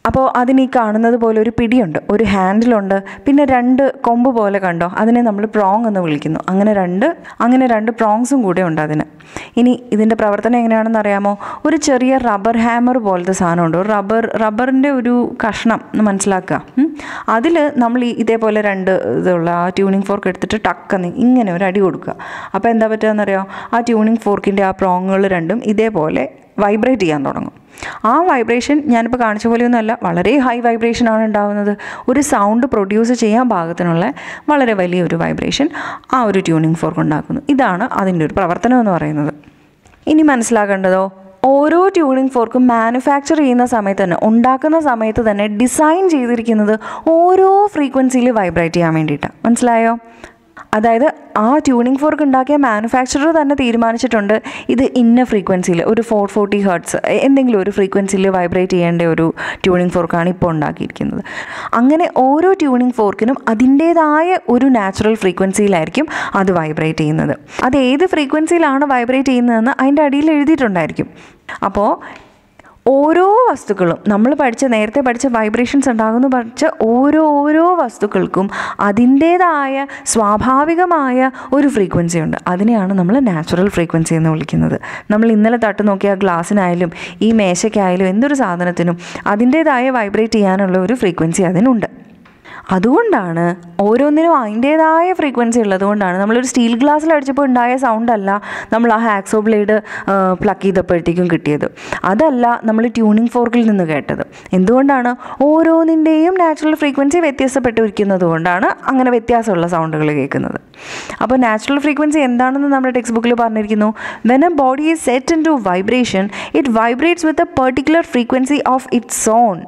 അപ്പോൾ അതിന് ഈ കാണുന്നത് പോലെ ഒരു പിടിയുണ്ട് ഒരു ഹാൻഡിലുണ്ട് പിന്നെ രണ്ട് കൊമ്പ് പോലെ കണ്ടോ അതിനെ നമ്മൾ പ്രോങ് എന്ന് വിളിക്കുന്നു അങ്ങനെ രണ്ട് അങ്ങനെ രണ്ട് പ്രോങ്സും കൂടെ ഉണ്ട് അതിന് ഇനി ഇതിൻ്റെ പ്രവർത്തനം എങ്ങനെയാണെന്ന് അറിയാമോ ഒരു ചെറിയ റബ്ബർ ഹാമർ പോലത്തെ സാധനമുണ്ട് ഒരു റബ്ബർ റബ്ബറിൻ്റെ ഒരു കഷ്ണം എന്ന് മനസ്സിലാക്കുക അതിൽ നമ്മൾ ഈ ഇതേപോലെ രണ്ട് ഇതുള്ള ആ ട്യൂണിങ് ഫോർക്ക് എടുത്തിട്ട് ടക്കെന്ന് ഇങ്ങനെ ഒരു അടി കൊടുക്കുക അപ്പോൾ എന്താ പറ്റുകയെന്നറിയോ ആ ട്യൂണിങ് ഫോർക്കിൻ്റെ ആ പ്രോങ്ങുകൾ രണ്ടും ഇതേപോലെ വൈബ്രേറ്റ് ചെയ്യാൻ തുടങ്ങും ആ വൈബ്രേഷൻ ഞാനിപ്പോൾ കാണിച്ച പോലെയൊന്നുമല്ല വളരെ ഹൈ വൈബ്രേഷൻ ആണ് ഉണ്ടാകുന്നത് ഒരു സൗണ്ട് പ്രൊഡ്യൂസ് ചെയ്യാൻ പാകത്തിനുള്ള വളരെ വലിയൊരു വൈബ്രേഷൻ ആ ഒരു ട്യൂണിങ് ഫോർക്ക് ഉണ്ടാക്കുന്നു ഇതാണ് അതിൻ്റെ ഒരു പ്രവർത്തനം എന്ന് പറയുന്നത് ഇനി മനസ്സിലാക്കേണ്ടതോ ഓരോ ട്യൂണിംഗ് ഫോർക്കും മാനുഫാക്ചർ ചെയ്യുന്ന സമയത്ത് തന്നെ ഉണ്ടാക്കുന്ന സമയത്ത് തന്നെ ഡിസൈൻ ചെയ്തിരിക്കുന്നത് ഓരോ ഫ്രീക്വൻസിയിൽ വൈബ്രേറ്റ് ചെയ്യാൻ വേണ്ടിയിട്ടാണ് മനസ്സിലായോ അതായത് ആ ട്യൂണിംഗ് ഫോർക്ക് ഉണ്ടാക്കിയ മാനുഫാക്ചറർ തന്നെ തീരുമാനിച്ചിട്ടുണ്ട് ഇത് ഇന്ന ഫ്രീക്വൻസിയിൽ ഒരു ഫോർ ഫോർട്ടി ഹേർട്സ് എന്തെങ്കിലും ഒരു ഫ്രീക്വൻസിയിൽ വൈബ്രേറ്റ് ചെയ്യേണ്ട ഒരു ട്യൂണിംഗ് ഫോർക്കാണ് ഇപ്പോൾ ഉണ്ടാക്കിയിരിക്കുന്നത് അങ്ങനെ ഓരോ ട്യൂണിംഗ് ഫോർക്കിനും അതിൻ്റേതായ ഒരു നാച്ചുറൽ ഫ്രീക്വൻസിയിലായിരിക്കും അത് വൈബ്രേറ്റ് ചെയ്യുന്നത് അത് ഏത് ഫ്രീക്വൻസിയിലാണ് വൈബ്രേറ്റ് ചെയ്യുന്നതെന്ന് അതിൻ്റെ അടിയിൽ എഴുതിയിട്ടുണ്ടായിരിക്കും അപ്പോൾ ഓരോ വസ്തുക്കളും നമ്മൾ പഠിച്ച നേരത്തെ പഠിച്ച വൈബ്രേഷൻസ് ഉണ്ടാകുന്നു പഠിച്ച ഓരോ ഓരോ വസ്തുക്കൾക്കും അതിൻ്റേതായ സ്വാഭാവികമായ ഒരു ഫ്രീക്വൻസി ഉണ്ട് അതിനെയാണ് നമ്മൾ നാച്ചുറൽ ഫ്രീക്വൻസി എന്ന് വിളിക്കുന്നത് നമ്മൾ ഇന്നലെ തട്ട് നോക്കിയ ഗ്ലാസ്സിനായാലും ഈ മേശയ്ക്കായാലും എന്തൊരു സാധനത്തിനും അതിൻ്റേതായ വൈബ്രേറ്റ് ചെയ്യാനുള്ള ഒരു ഫ്രീക്വൻസി അതിനുണ്ട് അതുകൊണ്ടാണ് ഓരോന്നിനും അതിൻ്റേതായ ഫ്രീക്വൻസി ഉള്ളതുകൊണ്ടാണ് നമ്മളൊരു സ്റ്റീൽ ഗ്ലാസ്സിൽ അടിച്ചപ്പോൾ ഉണ്ടായ സൗണ്ട് അല്ല നമ്മൾ ആ ഹാക്സോ ബ്ലേഡ് പ്ലക്ക് ചെയ്തപ്പോഴത്തേക്കും കിട്ടിയത് അതല്ല നമ്മൾ ട്യൂണിംഗ് ഫോർക്കിൽ നിന്ന് കേട്ടത് എന്തുകൊണ്ടാണ് ഓരോന്നിൻ്റെയും നാച്ചുറൽ ഫ്രീക്വൻസി വ്യത്യസ്തപ്പെട്ടിരിക്കുന്നത് കൊണ്ടാണ് അങ്ങനെ വ്യത്യാസമുള്ള സൗണ്ടുകൾ കേൾക്കുന്നത് അപ്പോൾ നാച്ചുറൽ ഫ്രീക്വൻസി എന്താണെന്ന് നമ്മുടെ ടെക്സ്റ്റ് ബുക്കിൽ പറഞ്ഞിരിക്കുന്നു when a body is set in to vibration it vibrates with a particular frequency of its own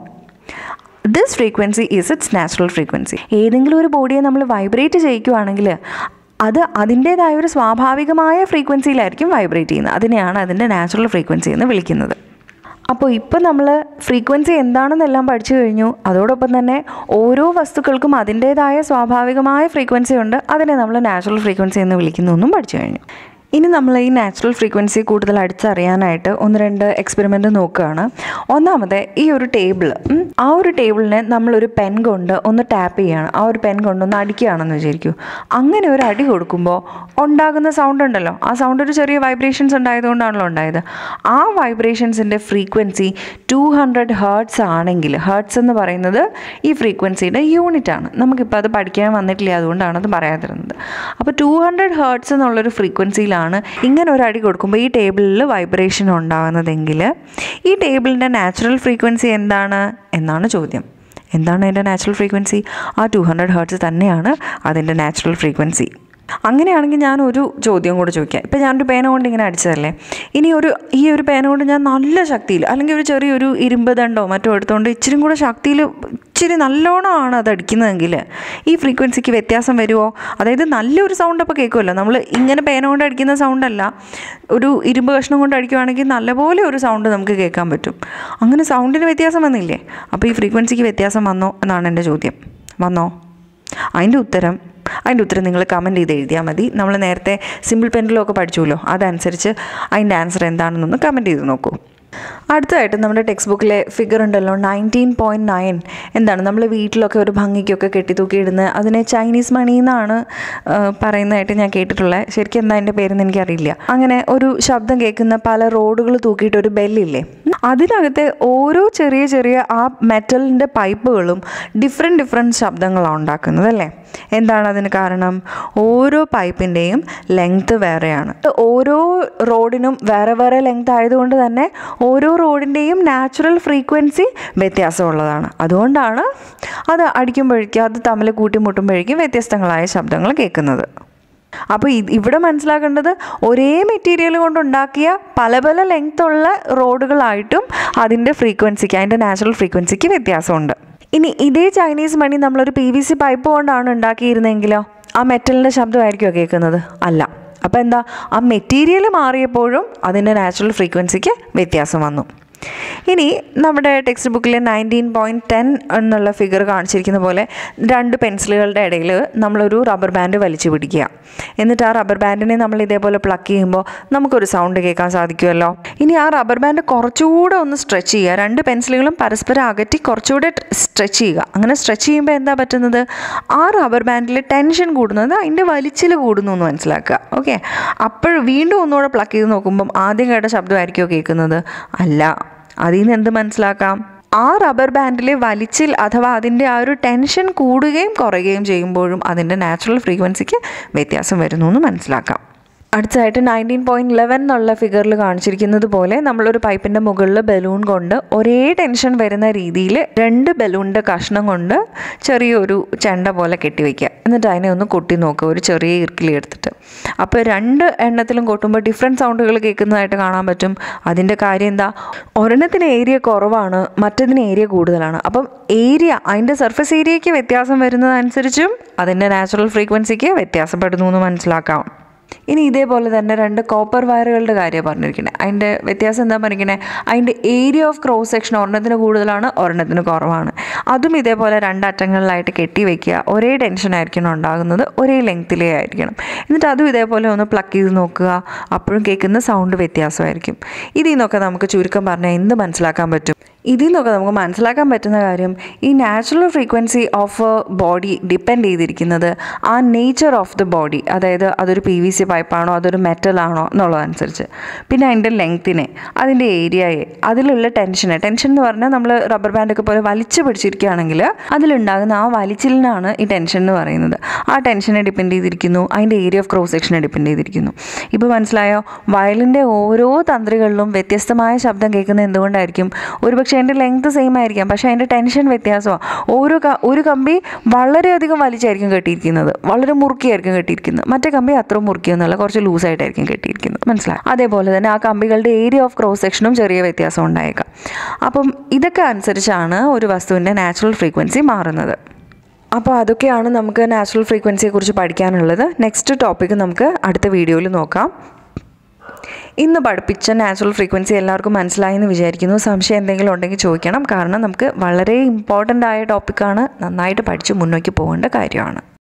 this frequency is its natural frequency ഏതെങ്കിലും ഒരു ബോഡിയെ നമ്മൾ വൈബ്രേറ്റ് ചെയ്യിക്കുവാണെങ്കിൽ അത് അതിൻ്റേതായ ഒരു സ്വാഭാവികമായ ഫ്രീക്വൻസിയിലായിരിക്കും വൈബ്രേറ്റ് ചെയ്യുന്നത് അതിനെയാണ് അതിൻ്റെ നാച്ചുറൽ ഫ്രീക്വൻസി എന്ന് വിളിക്കുന്നത് അപ്പോൾ ഇപ്പോൾ നമ്മൾ ഫ്രീക്വൻസി എന്താണെന്നെല്ലാം പഠിച്ചു കഴിഞ്ഞു അതോടൊപ്പം തന്നെ ഓരോ വസ്തുക്കൾക്കും അതിൻ്റേതായ സ്വാഭാവികമായ ഫ്രീക്വൻസി ഉണ്ട് അതിനെ നമ്മൾ നാച്ചുറൽ ഫ്രീക്വൻസി എന്ന് വിളിക്കുന്നു എന്നും പഠിച്ചു കഴിഞ്ഞു ഇനി നമ്മൾ ഈ നാച്ചുറൽ ഫ്രീക്വൻസി കൂടുതൽ അടുത്തറിയാനായിട്ട് ഒന്ന് രണ്ട് എക്സ്പെരിമെൻ്റ് നോക്കുകയാണ് ഒന്നാമത് ഈ ഒരു ടേബിൾ ആ ഒരു ടേബിളിനെ നമ്മളൊരു പെൻ കൊണ്ട് ഒന്ന് ടാപ്പ് ചെയ്യുകയാണ് ആ ഒരു പെൻ കൊണ്ടൊന്ന് അടിക്കുകയാണെന്ന് വിചാരിക്കൂ അങ്ങനെ ഒരു അടി കൊടുക്കുമ്പോൾ ഉണ്ടാകുന്ന സൗണ്ട് ഉണ്ടല്ലോ ആ സൗണ്ട് ഒരു ചെറിയ വൈബ്രേഷൻസ് ഉണ്ടായതുകൊണ്ടാണല്ലോ ഉണ്ടായത് ആ വൈബ്രേഷൻസിൻ്റെ ഫ്രീക്വൻസി ടു ഹൺഡ്രഡ് ഹേർട്സ് ആണെങ്കിൽ ഹേർട്സ് എന്ന് പറയുന്നത് ഈ ഫ്രീക്വൻസിയുടെ യൂണിറ്റ് ആണ് നമുക്കിപ്പോൾ അത് പഠിക്കാൻ വന്നിട്ടില്ല അതുകൊണ്ടാണ് അത് പറയാതിരുന്നത് അപ്പോൾ ടു ഹൺഡ്രഡ് ഹേർട്സ് എന്നുള്ളൊരു ഫ്രീക്വൻസിയിലാണ് ഇങ്ങനെ ഒരു അടി കൊടുക്കുമ്പോൾ ഈ ടേബിളിൽ വൈബ്രേഷൻ ഉണ്ടാകുന്നതെങ്കിൽ ഈ ടേബിളിൻ്റെ നാച്ചുറൽ ഫ്രീക്വൻസി എന്താണ് എന്നാണ് ചോദ്യം എന്താണ് അതിൻ്റെ നാച്ചുറൽ ഫ്രീക്വൻസി ആ ടു ഹൺഡ്രഡ് ഹേർട്സ് തന്നെയാണ് അതിൻ്റെ നാച്ചുറൽ ഫ്രീക്വൻസി അങ്ങനെയാണെങ്കിൽ ഞാൻ ഒരു ചോദ്യം കൂടെ ചോദിക്കാം ഇപ്പം ഞാനൊരു പേന കൊണ്ട് ഇങ്ങനെ അടിച്ചതല്ലേ ഇനി ഒരു ഈ ഒരു പേന കൊണ്ട് ഞാൻ നല്ല ശക്തിയിൽ അല്ലെങ്കിൽ ഒരു ചെറിയൊരു ഇരുമ്പ് ദണ്ടോ മറ്റോ എടുത്തുകൊണ്ട് ഇച്ചിരി കൂടെ ശക്തിയിൽ ഇച്ചിരി നല്ലോണമാണ് അത് അടിക്കുന്നതെങ്കിൽ ഈ ഫ്രീക്വൻസിക്ക് വ്യത്യാസം വരുമോ അതായത് നല്ലൊരു സൗണ്ട് അപ്പോൾ കേൾക്കുമല്ലോ നമ്മൾ ഇങ്ങനെ പേന കൊണ്ട് അടിക്കുന്ന സൗണ്ടല്ല ഒരു ഇരുമ്പ് കഷ്ണം കൊണ്ട് അടിക്കുവാണെങ്കിൽ നല്ലപോലെ ഒരു സൗണ്ട് നമുക്ക് കേൾക്കാൻ പറ്റും അങ്ങനെ സൗണ്ടിന് വ്യത്യാസം വന്നില്ലേ അപ്പോൾ ഈ ഫ്രീക്വൻസിക്ക് വ്യത്യാസം വന്നോ എന്നാണ് എൻ്റെ ചോദ്യം വന്നോ അതിൻ്റെ ഉത്തരം അതിൻ്റെ ഉത്തരം നിങ്ങൾ കമൻറ്റ് ചെയ്ത് എഴുതിയാൽ മതി നമ്മൾ നേരത്തെ സിമ്പിൾ പെൻഡിലൊക്കെ പഠിച്ചുല്ലോ അതനുസരിച്ച് അതിൻ്റെ ആൻസർ എന്താണെന്നൊന്ന് കമൻറ്റ് ചെയ്ത് നോക്കൂ അടുത്തതായിട്ട് നമ്മുടെ ടെക്സ്റ്റ് ബുക്കിലെ ഫിഗർ ഉണ്ടല്ലോ നയൻറ്റീൻ പോയിൻറ്റ് നയൻ എന്താണ് നമ്മൾ വീട്ടിലൊക്കെ ഒരു ഭംഗിക്കൊക്കെ കെട്ടിത്തൂക്കി ഇടുന്നത് അതിനെ ചൈനീസ് മണി എന്നാണ് ആ, പറയുന്നതായിട്ട് ഞാൻ കേട്ടിട്ടുള്ളത് ശരിക്കും എന്താ അതിൻ്റെ പേരെന്ന് എനിക്കറിയില്ല അങ്ങനെ ഒരു ശബ്ദം കേൾക്കുന്ന പല റോഡുകൾ തൂക്കിയിട്ട് ഒരു ബെല്ലില്ലേ അതിനകത്തെ ഓരോ ചെറിയ ചെറിയ ആ മെറ്റലിൻ്റെ പൈപ്പുകളും ഡിഫറെൻറ്റ് ഡിഫറെൻറ്റ് ശബ്ദങ്ങളാണ് ഉണ്ടാക്കുന്നത് അല്ലേ എന്താണ് അതിന് കാരണം ഓരോ പൈപ്പിൻ്റെയും ലെങ്ത് വേറെയാണ് ഓരോ റോഡിനും വേറെ വേറെ ലെങ്ത് ആയതുകൊണ്ട് തന്നെ ഓരോ റോഡിൻ്റെയും നാച്ചുറൽ ഫ്രീക്വൻസി വ്യത്യാസമുള്ളതാണ് അതുകൊണ്ടാണ് അത് അടിക്കുമ്പോഴേക്കും അത് തമ്മിൽ കൂട്ടിമുട്ടുമ്പോഴേക്കും വ്യത്യസ്തങ്ങളായ ശബ്ദങ്ങൾ കേൾക്കുന്നത് അപ്പോൾ ഇത് ഇവിടെ മനസ്സിലാക്കേണ്ടത് ഒരേ മെറ്റീരിയൽ കൊണ്ടുണ്ടാക്കിയ പല പല ലെങ്ത് ഉള്ള റോഡുകളായിട്ടും അതിൻ്റെ ഫ്രീക്വൻസിക്ക് അതിൻ്റെ നാച്ചുറൽ ഫ്രീക്വൻസിക്ക് വ്യത്യാസമുണ്ട് ഇനി ഇതേ ചൈനീസ് മണി നമ്മളൊരു പി വി സി പൈപ്പ് കൊണ്ടാണ് ഉണ്ടാക്കിയിരുന്നെങ്കിലോ ആ മെറ്റലിൻ്റെ ശബ്ദമായിരിക്കുമോ കേൾക്കുന്നത് അല്ല അപ്പോൾ എന്താ ആ മെറ്റീരിയൽ മാറിയപ്പോഴും അതിൻ്റെ നാച്ചുറൽ ഫ്രീക്വൻസിക്ക് വ്യത്യാസം വന്നു ഇനി നമ്മുടെ ടെക്സ്റ്റ് ബുക്കിലെ നയൻറ്റീൻ പോയിൻറ്റ് ടെൻ എന്നുള്ള ഫിഗർ കാണിച്ചിരിക്കുന്ന പോലെ രണ്ട് പെൻസിലുകളുടെ ഇടയിൽ നമ്മളൊരു റബ്ബർ ബാൻഡ് വലിച്ചു പിടിക്കുക എന്നിട്ട് ആ റബ്ബർ ബാൻഡിനെ നമ്മൾ ഇതേപോലെ പ്ലക്ക് ചെയ്യുമ്പോൾ നമുക്കൊരു സൗണ്ട് കേൾക്കാൻ സാധിക്കുമല്ലോ ഇനി ആ റബ്ബർ ബാൻഡ് കുറച്ചുകൂടെ ഒന്ന് സ്ട്രെച്ച് ചെയ്യുക രണ്ട് പെൻസിലുകളും പരസ്പരം അകറ്റി കുറച്ചുകൂടെ സ്ട്രെച്ച് ചെയ്യുക അങ്ങനെ സ്ട്രെച്ച് ചെയ്യുമ്പോൾ എന്താ പറ്റുന്നത് ആ റബ്ബർ ബാൻഡിൽ ടെൻഷൻ കൂടുന്നത് അതിൻ്റെ വലിച്ചിൽ കൂടുന്നു എന്ന് മനസ്സിലാക്കുക ഓക്കെ അപ്പോൾ വീണ്ടും ഒന്നുകൂടെ പ്ലക്ക് ചെയ്ത് നോക്കുമ്പം ആദ്യം കേട്ട ശബ്ദമായിരിക്കുമോ കേൾക്കുന്നത് അല്ല അതിൽ നിന്ന് എന്ത് മനസ്സിലാക്കാം ആ റബ്ബർ ബാൻഡിലെ വലിച്ചിൽ അഥവാ അതിൻ്റെ ആ ഒരു ടെൻഷൻ കൂടുകയും കുറയുകയും ചെയ്യുമ്പോഴും അതിൻ്റെ നാച്ചുറൽ ഫ്രീക്വൻസിക്ക് വ്യത്യാസം വരുന്നു എന്ന് മനസ്സിലാക്കാം അടുത്തതായിട്ട് നയൻറ്റീൻ പോയിൻറ്റ് ഇലവൻ എന്നുള്ള ഫിഗറിൽ കാണിച്ചിരിക്കുന്നത് പോലെ നമ്മളൊരു പൈപ്പിൻ്റെ മുകളിൽ ബലൂൺ കൊണ്ട് ഒരേ ടെൻഷൻ വരുന്ന രീതിയിൽ രണ്ട് ബലൂണിൻ്റെ കഷ്ണം കൊണ്ട് ചെറിയൊരു ചെണ്ട പോലെ കെട്ടിവെക്കുക എന്നിട്ട് അതിനെ ഒന്ന് കൊട്ടി നോക്കുക ഒരു ചെറിയ ഇർക്കിലി എടുത്തിട്ട് അപ്പോൾ രണ്ട് എണ്ണത്തിലും കൊട്ടുമ്പോൾ ഡിഫറെൻറ്റ് സൗണ്ടുകൾ കേൾക്കുന്നതായിട്ട് കാണാൻ പറ്റും അതിൻ്റെ കാര്യം എന്താ ഒരെണ്ണത്തിന് ഏരിയ കുറവാണ് മറ്റതിന് ഏരിയ കൂടുതലാണ് അപ്പം ഏരിയ അതിൻ്റെ സർഫസ് ഏരിയയ്ക്ക് വ്യത്യാസം വരുന്നതനുസരിച്ചും അതിൻ്റെ നാച്ചുറൽ ഫ്രീക്വൻസിക്ക് വ്യത്യാസപ്പെടുന്നു എന്ന് മനസ്സിലാക്കാം ഇനി ഇതേപോലെ തന്നെ രണ്ട് കോപ്പർ വയറുകളുടെ കാര്യം പറഞ്ഞിരിക്കുന്നത് അതിൻ്റെ വ്യത്യാസം എന്താ പറഞ്ഞിരിക്കുന്നത് അതിൻ്റെ ഏരിയ ഓഫ് ക്രോസ് സെക്ഷൻ ഒരെണ്ണത്തിന് കൂടുതലാണ് ഒരെണ്ണത്തിന് കുറവാണ് അതും ഇതേപോലെ രണ്ട് അറ്റങ്ങളിലായിട്ട് കെട്ടി വെക്കുക ഒരേ ടെൻഷൻ ആയിരിക്കണം ഉണ്ടാകുന്നത് ഒരേ ലെങ്ത്തിലേ ആയിരിക്കണം എന്നിട്ട് അതും ഇതേപോലെ ഒന്ന് പ്ലക്ക് ചെയ്ത് നോക്കുക അപ്പോഴും കേൾക്കുന്ന സൗണ്ട് വ്യത്യാസമായിരിക്കും ഇതിൽ നിന്നൊക്കെ നമുക്ക് ചുരുക്കം പറഞ്ഞാൽ എന്ത് മനസ്സിലാക്കാൻ പറ്റും ഇതിൽ നിന്നൊക്കെ നമുക്ക് മനസ്സിലാക്കാൻ പറ്റുന്ന കാര്യം ഈ natural frequency of body depend ചെയ്തിരിക്കുന്നത് ആ നേച്ചർ ഓഫ് ദ ബോഡി അതായത് അതൊരു പി വി സി പൈപ്പാണോ അതൊരു മെറ്റലാണോ എന്നുള്ളതനുസരിച്ച് പിന്നെ അതിൻ്റെ ലെങ്ത്തിനെ അതിൻ്റെ ഏരിയയെ അതിലുള്ള ടെൻഷന് ടെൻഷൻ എന്ന് പറഞ്ഞാൽ നമ്മൾ റബ്ബർ ബാൻഡൊക്കെ പോലെ വലിച്ചു പിടിച്ചിരിക്കുകയാണെങ്കിൽ അതിലുണ്ടാകുന്ന ആ വലിച്ചിലിനാണ് ഈ ടെൻഷൻ എന്ന് പറയുന്നത് ആ ടെൻഷനെ ഡിപ്പെൻഡ് ചെയ്തിരിക്കുന്നു അതിൻ്റെ ഏരിയ ഓഫ് ക്രോസ് സെക്ഷനെ ഡിപ്പെൻഡ് ചെയ്തിരിക്കുന്നു ഇപ്പോൾ മനസ്സിലായോ വയലിൻ്റെ ഓരോ തന്ത്രികളിലും വ്യത്യസ്തമായ ശബ്ദം കേൾക്കുന്നത് എന്തുകൊണ്ടായിരിക്കും ഒരുപക്ഷെ അതിൻ്റെ ലെങ്ത് സെയിം ആയിരിക്കാം പക്ഷേ അതിൻ്റെ ടെൻഷൻ വ്യത്യാസമാണ് ഓരോ ക ഒരു കമ്പി വളരെയധികം വലിച്ചായിരിക്കും കെട്ടിയിരിക്കുന്നത് വളരെ മുറുക്കിയായിരിക്കും കെട്ടിയിരിക്കുന്നത് മറ്റേ കമ്പി അത്ര മുറുക്കിയൊന്നുമല്ല കുറച്ച് ലൂസായിട്ടായിരിക്കും കെട്ടിയിരിക്കുന്നത് മനസ്സിലായി അതേപോലെ തന്നെ ആ കമ്പികളുടെ ഏരിയ ഓഫ് ക്രോസ് സെക്ഷനും ചെറിയ വ്യത്യാസം ഉണ്ടായേക്കാം അപ്പം ഇതൊക്കെ അനുസരിച്ചാണ് ഒരു വസ്തുവിൻ്റെ നാച്ചുറൽ ഫ്രീക്വൻസി മാറുന്നത് അപ്പോൾ അതൊക്കെയാണ് നമുക്ക് നാച്ചുറൽ ഫ്രീക്വൻസിയെ കുറിച്ച് പഠിക്കാനുള്ളത് നെക്സ്റ്റ് ടോപ്പിക്ക് നമുക്ക് അടുത്ത വീഡിയോയിൽ നോക്കാം ഇന്ന് പഠിപ്പിച്ച നാച്ചുറൽ ഫ്രീക്വൻസി എല്ലാവർക്കും മനസ്സിലായി എന്ന് വിചാരിക്കുന്നു സംശയം എന്തെങ്കിലും ഉണ്ടെങ്കിൽ ചോദിക്കണം കാരണം നമുക്ക് വളരെ ഇമ്പോർട്ടൻ്റ് ആയ ടോപ്പിക്കാണ് നന്നായിട്ട് പഠിച്ച് മുന്നോട്ട് പോകേണ്ട കാര്യമാണ്